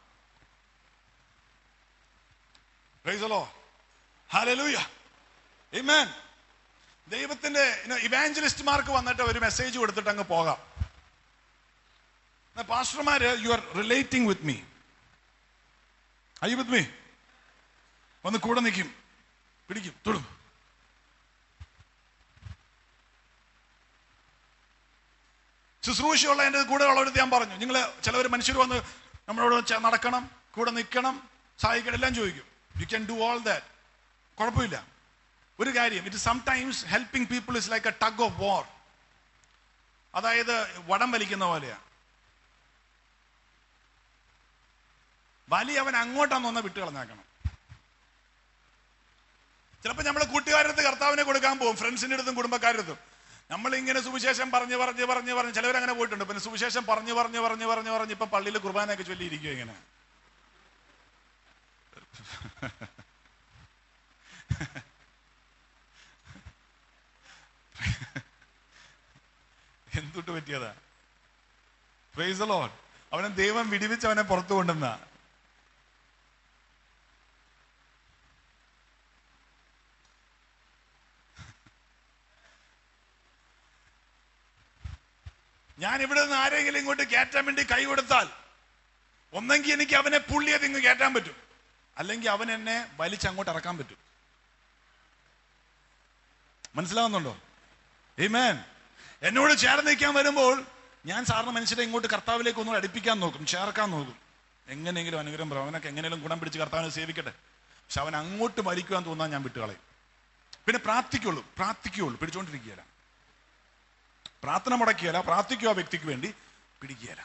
Praise the Lord. Hallelujah. Amen. ദൈവത്തിന്റെ ഇവാഞ്ചലിസ്റ്റുമാർക്ക് വന്നിട്ട് ഒരു മെസ്സേജ് കൊടുത്തിട്ട് അങ്ങ് പോകാം പാസ്റ്റർമാര് you are relating with me I with me വന്ന് കൂടെ നിൽക്കും പിടിക്കും തൊടും ശുശ്രൂഷയുള്ള എൻ്റെ കൂടെ ഉള്ളവരത് ഞാൻ പറഞ്ഞു നിങ്ങൾ ചിലവർ മനുഷ്യർ വന്ന് നമ്മളോട് ചെ- നടക്കണം കൂടെ നിൽക്കണം സഹായിക്കണം എല്ലാം ചോദിക്കും you can do all that കുഴപ്പമില്ല ഒരു കാര്യം it sometimes helping people is like a tug of war അതായത് വടം വലിക്കുന്ന പോലെയാ വലി അവൻ അങ്ങോട്ടാന്ന് വന്ന വിട്ട് കളഞ്ഞാക്കണം ചിലപ്പോൾ നമ്മൾ കൂട്ടുകാരടുത്ത് കർത്താവിനെ കൊടുക്കാൻ പോകും ഫ്രണ്ട്സിന്റെ അടുത്തും കുടുംബക്കാരുടെ അടുത്തും നമ്മൾ ഇങ്ങനെ സുവിശേഷം പറഞ്ഞ് പറഞ്ഞ് പറഞ്ഞ് പറഞ്ഞ് ചിലവർ അങ്ങനെ പോയിട്ടുണ്ട് പിന്നെ സുവിശേഷം പറഞ്ഞ് പറഞ്ഞ് പറഞ്ഞ് പറഞ്ഞ് പറഞ്ഞ് ഇപ്പൊ പള്ളിയിൽ കുർബാനയൊക്കെ ചൊല്ലിയിരിക്കും ഇങ്ങനെ എന്തുട്ട് പറ്റിയതാ പ്രൈസ് ലോഡ് അവനെ ദൈവം വിടിവിച്ച് അവനെ പുറത്തു കൊണ്ടുവന്ന ഞാൻ ഇവിടെ നിന്ന് ആരെങ്കിലും ഇങ്ങോട്ട് കയറ്റാൻ വേണ്ടി കൈ കൊടുത്താൽ ഒന്നെങ്കിൽ എനിക്ക് അവനെ പുള്ളിയത് ഇങ്ങ് കയറ്റാൻ പറ്റും അല്ലെങ്കിൽ അവൻ എന്നെ വലിച്ചങ്ങോട്ട് ഇറക്കാൻ പറ്റും മനസ്സിലാവുന്നുണ്ടോ ഏമേൻ എന്നോട് ചേർന്ന് നിൽക്കാൻ വരുമ്പോൾ ഞാൻ സാറിന് മനുഷ്യരെ ഇങ്ങോട്ട് കർത്താവിലേക്ക് ഒന്നും അടുപ്പിക്കാൻ നോക്കും ചേർക്കാൻ നോക്കും എങ്ങനെയെങ്കിലും അനുഗ്രഹം പറയും അവനൊക്കെ എങ്ങനെയും ഗുണം പിടിച്ച് കർത്താവിനെ സേവിക്കട്ടെ പക്ഷെ അവൻ അങ്ങോട്ട് മരിക്കുവാൻ തോന്നാൻ ഞാൻ വിട്ടുകളയും പിന്നെ പ്രാർത്ഥിക്കുള്ളൂ പ്രാർത്ഥിക്കുള്ളൂ പിടിച്ചോണ്ടിരിക്കുകയില്ല പ്രാർത്ഥന മുടക്കിയല്ല പ്രാർത്ഥിക്കുക ആ വ്യക്തിക്ക് വേണ്ടി പിടിക്കുകയില്ല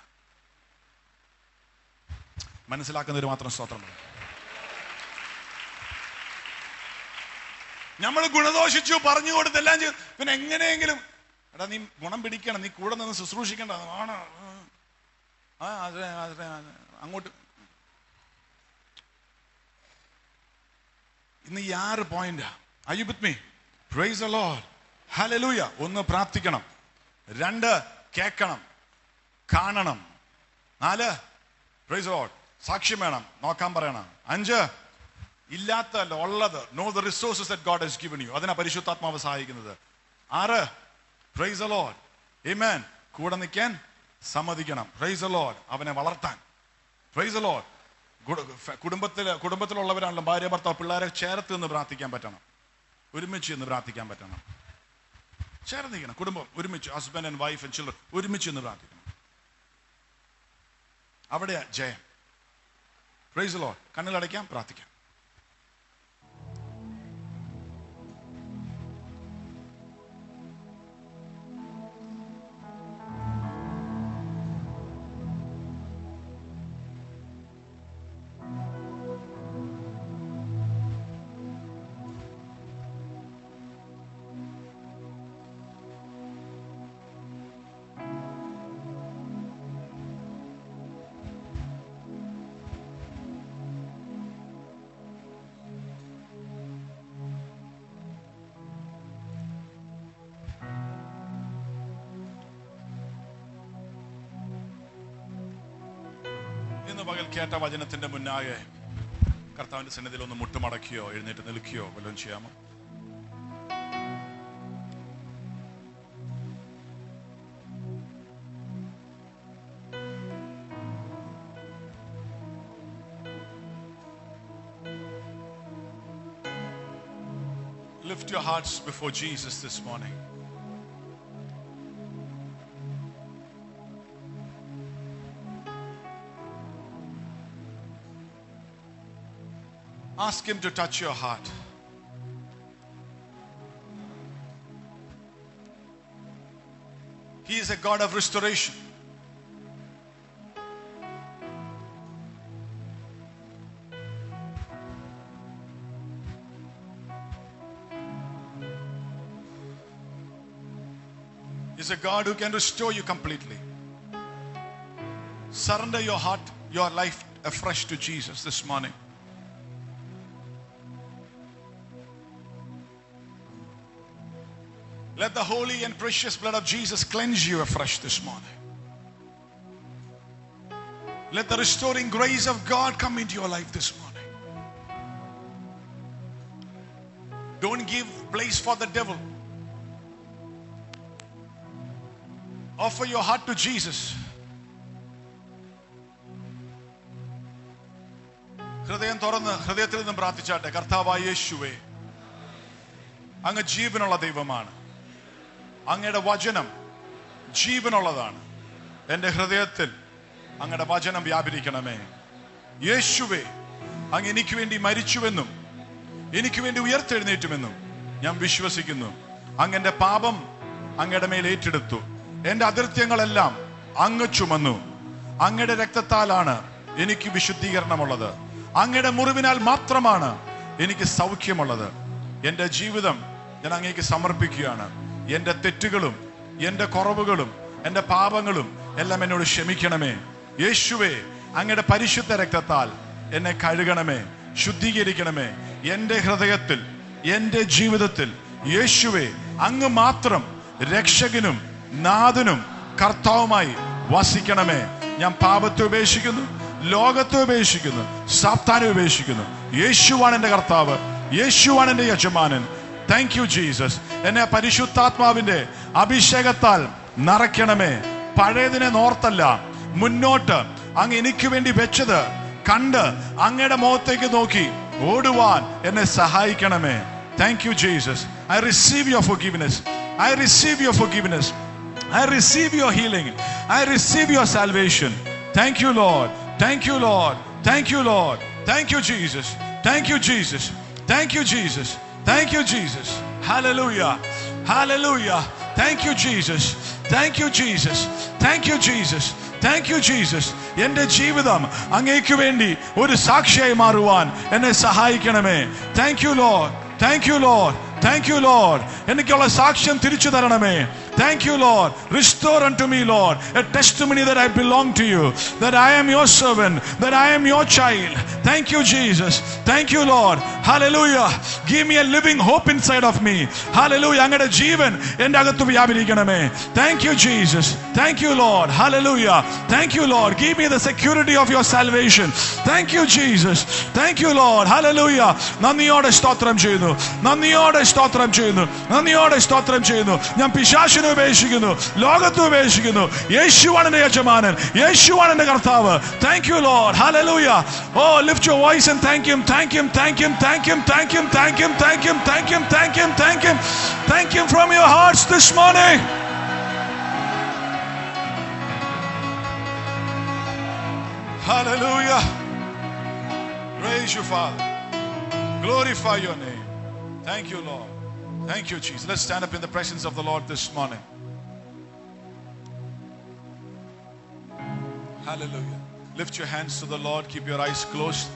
മനസ്സിലാക്കുന്നവർ മാത്രം സ്തോത്രം പറയും നമ്മൾ ഗുണദോഷിച്ചു പറഞ്ഞു കൊടുത്തെല്ലാം ചെയ്തു പിന്നെ എങ്ങനെയെങ്കിലും എടാ നീ ഗുണം പിടിക്കണം നീ കൂടെ നിന്ന് ശുശ്രൂഷിക്കണ്ട ആണ് ആ അതെ അതെ അതെ. അങ്ങോട്ട് ഇന്ന് ഈ ആറ് പോയിന്റാ അയ്യുബിത് മീ പ്രൈസ് the Lord ഹല്ലേലൂയ ഒന്ന് പ്രാർത്ഥിക്കണം രണ്ട് കേൾക്കണം കാണണം നാല് പ്രൈസ് ലോഡ് സാക്ഷ്യം വേണം നോക്കാൻ പറയണം അഞ്ച് ഇല്ലാത്തല്ല ഉള്ളത് know the resources that God has given you അതിനാ പരിശുദ്ധാത്മാവ് സഹായിക്കുന്നത് ആറ് പ്രൈസ് ലോഡ് Amen കൂടെ നിൽക്കാൻ സമ്മതിക്കണം പ്രൈസ് ലോഡ് അവനെ വളർത്താൻ പ്രൈസ് ലോഡ് കുടുംബത്തിൽ കുടുംബത്തിലുള്ളവരാണല്ലോ ഭാര്യ ഭർത്താവ് പിള്ളേരെ ചേർത്ത് നിന്ന് പ്രാർത്ഥിക്കാൻ പറ്റണം ഒരുമിച്ച് നിന്ന് പ്രാർത്ഥിക്കാൻ പറ്റണം ചേർന്ന് നിൽക്കണം കുടുംബം ഒരുമിച്ച് husband and wife and children ഒരുമിച്ച് നിന്ന് പ്രാർത്ഥിക്കണം അവിടെയാ ജയം പ്രൈസ് ലോ കണ്ണിലടയ്ക്കാം പ്രാർത്ഥിക്കാം ഇന്ന് പകൽ കേട്ട വചനത്തിന്റെ മുന്നാകെ കർത്താവിന്റെ സന്നിധിയിൽ ഒന്ന് മുട്ടുമടക്കിയോ എഴുന്നേറ്റ് നിൽക്കുകയോ വല്ലതും ചെയ്യാമോ Lift your hearts before Jesus this morning. Ask Him to touch your heart. He is a God of restoration. He's a God who can restore you completely. Surrender your heart, your life afresh to Jesus this morning. Let the holy and precious blood of Jesus cleanse you afresh this morning. Let the restoring grace of God come into your life this morning. Don't give place for the devil. Offer your heart to Jesus. ഹൃദയം തുറന്ന് ഹൃദയത്തിൽ നിന്നും പ്രാർത്ഥിച്ചാട്ടെ കർത്താവായ യേശുവേ അങ്ങ് ജീവനുള്ള ദൈവമാണ് അങ്ങയുടെ വചനം ജീവനുള്ളതാണ് എൻ്റെ ഹൃദയത്തിൽ അങ്ങയുടെ വചനം വ്യാപരിക്കണമേ യേശുവേ അങ്ങ് എനിക്ക് വേണ്ടി മരിച്ചുവെന്നും എനിക്ക് വേണ്ടി ഉയർത്തെഴുന്നേറ്റുമെന്നും ഞാൻ വിശ്വസിക്കുന്നു അങ്ങന്റെ പാപം അങ്ങയുടെ മേൽ ഏറ്റെടുത്തു എൻ്റെ അതിർത്യങ്ങളെല്ലാം അങ്ങ് ചുമന്നു അങ്ങയുടെ രക്തത്താലാണ് എനിക്ക് വിശുദ്ധീകരണമുള്ളത് അങ്ങയുടെ മുറിവിനാൽ മാത്രമാണ് എനിക്ക് സൗഖ്യമുള്ളത് എൻ്റെ ജീവിതം ഞാൻ അങ്ങേക്ക് സമർപ്പിക്കുകയാണ് എൻ്റെ തെറ്റുകളും എൻ്റെ കുറവുകളും എൻ്റെ പാപങ്ങളും എല്ലാം എന്നോട് ക്ഷമിക്കണമേ യേശുവേ അങ്ങയുടെ പരിശുദ്ധ രക്തത്താൽ എന്നെ കഴുകണമേ ശുദ്ധീകരിക്കണമേ എൻ്റെ ഹൃദയത്തിൽ എൻ്റെ ജീവിതത്തിൽ യേശുവേ അങ്ങ് മാത്രം രക്ഷകനും നാഥനും കർത്താവുമായി വസിക്കണമേ ഞാൻ പാപത്തെ ഉപേക്ഷിക്കുന്നു ലോകത്തെ ഉപേക്ഷിക്കുന്നു സാത്താനെ ഉപേക്ഷിക്കുന്നു യേശുവാണ് എൻ്റെ കർത്താവ് യേശുവാണ് എൻ്റെ യജമാനൻ താങ്ക് യു ജീസസ് എന്നെ പരിശുദ്ധാത്മാവിന്റെ അഭിഷേകത്താൽ നിറയ്ക്കണമേ പഴയതിനെ നോർത്തല്ല മുന്നോട്ട് അങ്ങ് എനിക്ക് വേണ്ടി വെച്ചത് കണ്ട് അങ്ങയുടെ മുഖത്തേക്ക് നോക്കി ഓടുവാൻ എന്നെ സഹായിക്കണമേ thank you Jesus I receive your forgiveness I receive your forgiveness I receive your healing. I receive your salvation. Thank you, Lord. Thank you, Lord. Thank you, Lord. Thank you, Jesus. Thank you, Jesus. Thank you, Jesus. Thank you, Jesus. Hallelujah. Hallelujah. Thank you, Jesus. Thank you, Jesus. Thank you, Jesus. Thank you Jesus എന്റെ ജീവിതം അങ്ങേക്ക് വേണ്ടി ഒരു സാക്ഷിയായി മാറുവാൻ എന്നെ സഹായിക്കണമേ thank you lord thank you lord thank you lord എനിക്കുള്ള സാക്ഷ്യം തിരിച്ചു തരണമേ thank you lord restore unto me lord a testimony that I belong to you that I am your servant that I am your child thank you Jesus thank you lord hallelujah give me a living hope inside of me hallelujah അങ്ങയുടെ ജീവൻ എൻ്റെ അകത്ത് വ്യാപരിക്കണമേ thank you Jesus thank you lord hallelujah thank you lord give me the security of your salvation thank you Jesus thank you lord hallelujah നന്ദിയോടെ സ്തോത്രം ചെയ്യുന്നു നന്ദിയോടെ സ്തോത്രം ചെയ്യുന്നു നന്ദിയോടെ സ്തോത്രം ചെയ്യുന്നു ഞാൻ പിശാശിനെ ഉപേക്ഷിക്കുന്നു ലോകത്തെ ഉപേക്ഷിക്കുന്നു യേശുവാണ് എന്റെ യജമാനൻ യേശുവാണ് എന്റെ കർത്താവ് thank you lord hallelujah oh lift your voice and thank him thank him thank him thank him thank him thank him thank him thank him thank him thank him thank him from your hearts this morning Hallelujah. Praise you, Father. Glorify your name. Thank you, Lord. Thank you, Jesus. Let's stand up in the presence of the Lord this morning. Hallelujah. Lift your hands to the Lord. Keep your eyes closed.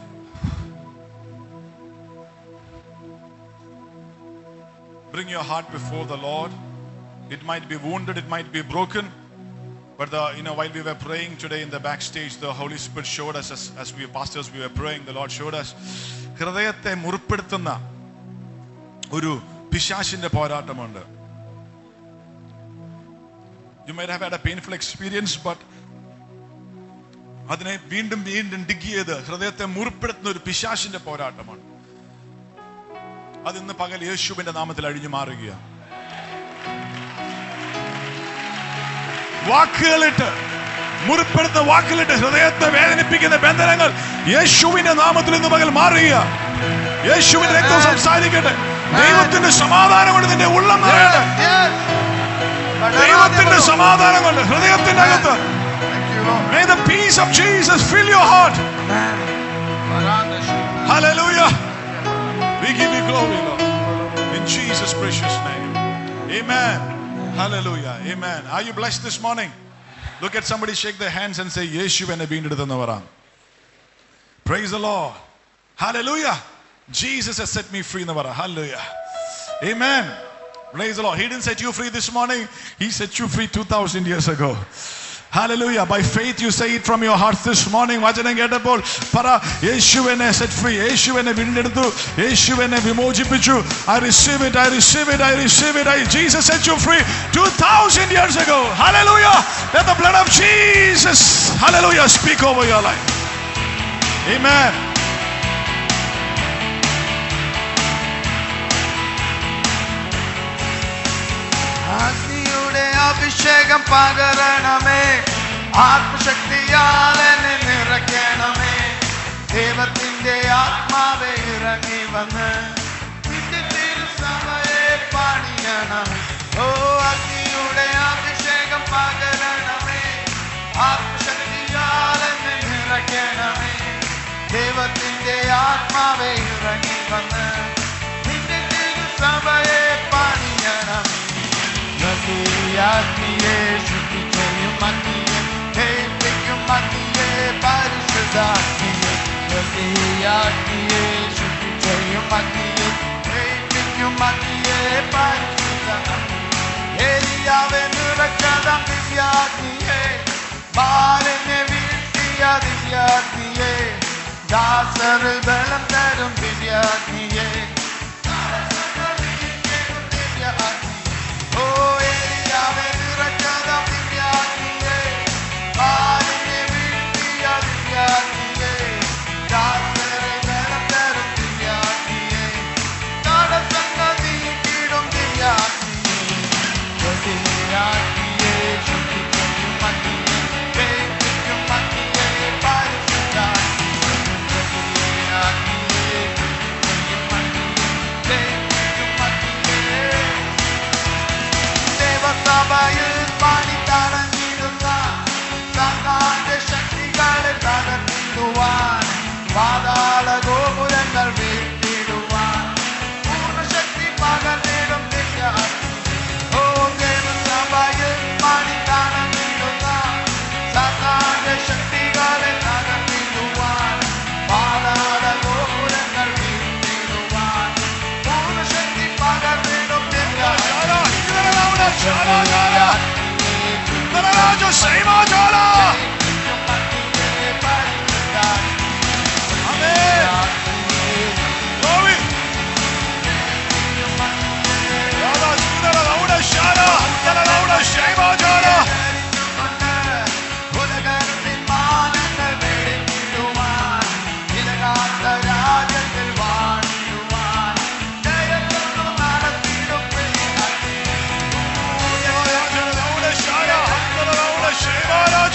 Bring your heart before the Lord. It might be wounded, it might be broken. But the, you know, while we were praying today in the backstage, the Holy Spirit showed us as, as we pastors we were praying, the Lord showed us ഹൃദയത്തെ മുറിപ്പെടുത്തുന്ന ഒരു പിശാശിന്റെ പോരാട്ടമുണ്ട് you might have had a painful experience but അതിനെ വീണ്ടും വീണ്ടും dig ചെയ്ത് ഹൃദയത്തെ മുറിപ്പെടുത്തുന്ന ഒരു പിശാശിന്റെ പോരാട്ടമാണ് അത് ഇന്ന് പകൽ യേശുവിന്റെ നാമത്തിൽ അഴിഞ്ഞു മാറുകയാണ് വാക്കുകളിട്ട് മുറിപ്പെടുത്തുന്ന വാക്കുകളിട്ട് ഹൃദയത്തെ വേദനിപ്പിക്കുന്ന ബന്ധനങ്ങൾ യേശുവിന്റെ നാമത്തിൽ ഇന്ന് പകൽ മാറുക യേശുവിന്റെ രക്തം സംസാരിക്കട്ടെ ദൈവത്തിന്റെ സമാധാനം കൊണ്ട് നിന്റെ ഉള്ളം നിറയട്ടെ ദൈവത്തിന്റെ സമാധാനം കൊണ്ട് ഹൃദയത്തിന്റെ അകത്ത് May the peace of Jesus fill your heart. Hallelujah. We give you glory, Lord. In Jesus' precious name. Amen. Hallelujah. Amen. Are you blessed this morning? Look at somebody, shake their hands and say, Yeshu എന്നെ വീണ്ടെടുത്തെന്ന് പറ Praise the Lord. Hallelujah. Jesus has set me free എന്ന് പറ Hallelujah. Amen. Praise the Lord. He didn't set you free this morning. He set you free 2000 years ago. Hallelujah. By faith you say it from your heart this morning. വചനം കേട്ടപ്പോൾ പറ യേശു എന്നെ set free യേശു എന്നെ വീണ്ടെടുത്തു യേശു എന്നെ വിമോചിപ്പിച്ചു I receive it I receive it I receive it I Jesus set you free 2000 years ago. Hallelujah. Let the blood of Jesus hallelujah speak over your life. Amen. അഗ്നിയുടെ അഭിഷേകം പകരണമേ ആത്മശക്തിയാൽ എന്നെ നിറയ്ക്കണമേ ദൈവത്തിന്റെ ആത്മാവെ ഇറങ്ങി വന്ന് നിന്റെ തിരുസഭയെ പണിയണം ഓ അഗ്നിയുടെ അഭിഷേകം പകരണമേ ആത്മശക്തിയാൽ എന്നെ നിറയ്ക്കണമേ ദൈവത്തിന്റെ ആത്മാവെ ഇറങ്ങി വന്ന് നിന്റെ തിരുസഭയെ പണിയണമേ ആത്മീയെ ശുദ്ധിച്ചയും അഗ്നിയെ ദൈവിക്കും അഗ്നിയെ പരിശുദ്ധാഗ്നിയെ ആത്മീയെ ശുദ്ധിച്ചയും അഗ്നിയെ ദൈവിക്കും അഗ്നിയെ പരിശുദ്ധ ഏരിയാവെ നിറച്ചതം ദിവ്യാഗ്നിയെ ബാലനെ വീഴ്ത്തിയ ദിവ്യാഗ്നിയെ ദാസറിൽ ബലം തരും ദിവ്യാഗ്നിയെ ദിവ്യാഗ്നി ഓ ഏരിയാവെ നിറച്ചതം ദിവ്യാഗ്നിയെ ബാലനെ വീഴ്ത്തിയ ദിവ്യാഗ്നിയെ ദാസറിൽ ബലം തരും ദിവ്യാഗ്നിയെ തടസ്സങ്ങൾ നീക്കിടും ദിവ്യാഗ്നിയെ ദിവ്യാഗ്നിയെ ശുദ്ധിക്കും അഗ്നിയെ ദൈവിക്കും അഗ്നിയെ പരിശുദ്ധാഗ്നിയെ ദിവ്യാഗ്നിയെ ശുദ്ധിക്കും അഗ്നിയെ ശൈവാജാല. ആമേൻ. Glory. യാദാ ശൂദര ലൗഡ ശാല. ഉത്തര ലൗഡ ശൈവാജാല. യാദാ ലൗഡ ശാല. ഉത്തര ലൗഡ ശൈവാരാജ.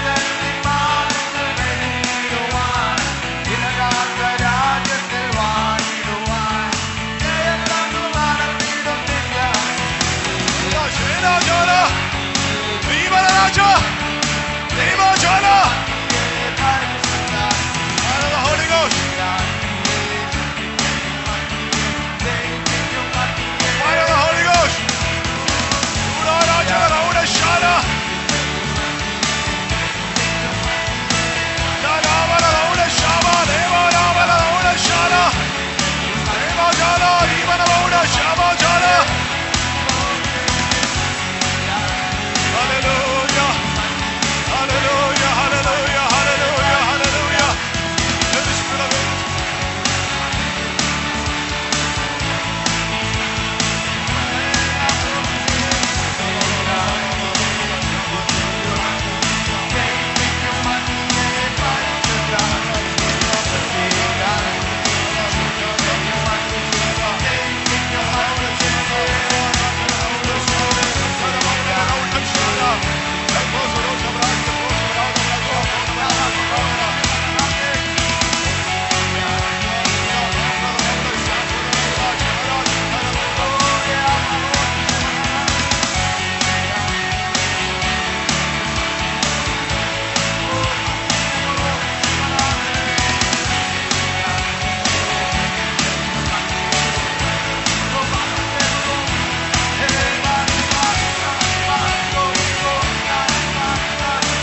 യാദാ ശൈവാജാല. ദൈവരാജ. ദൈവജാല. Fire of the Holy Ghost. Fire of the Holy Ghost. Shudaraja Rauda Shara. Dalavara Rauda Shama. Deva Ravara Rauda Shara. Deva Jala. Ivana Rauda Shama Jala.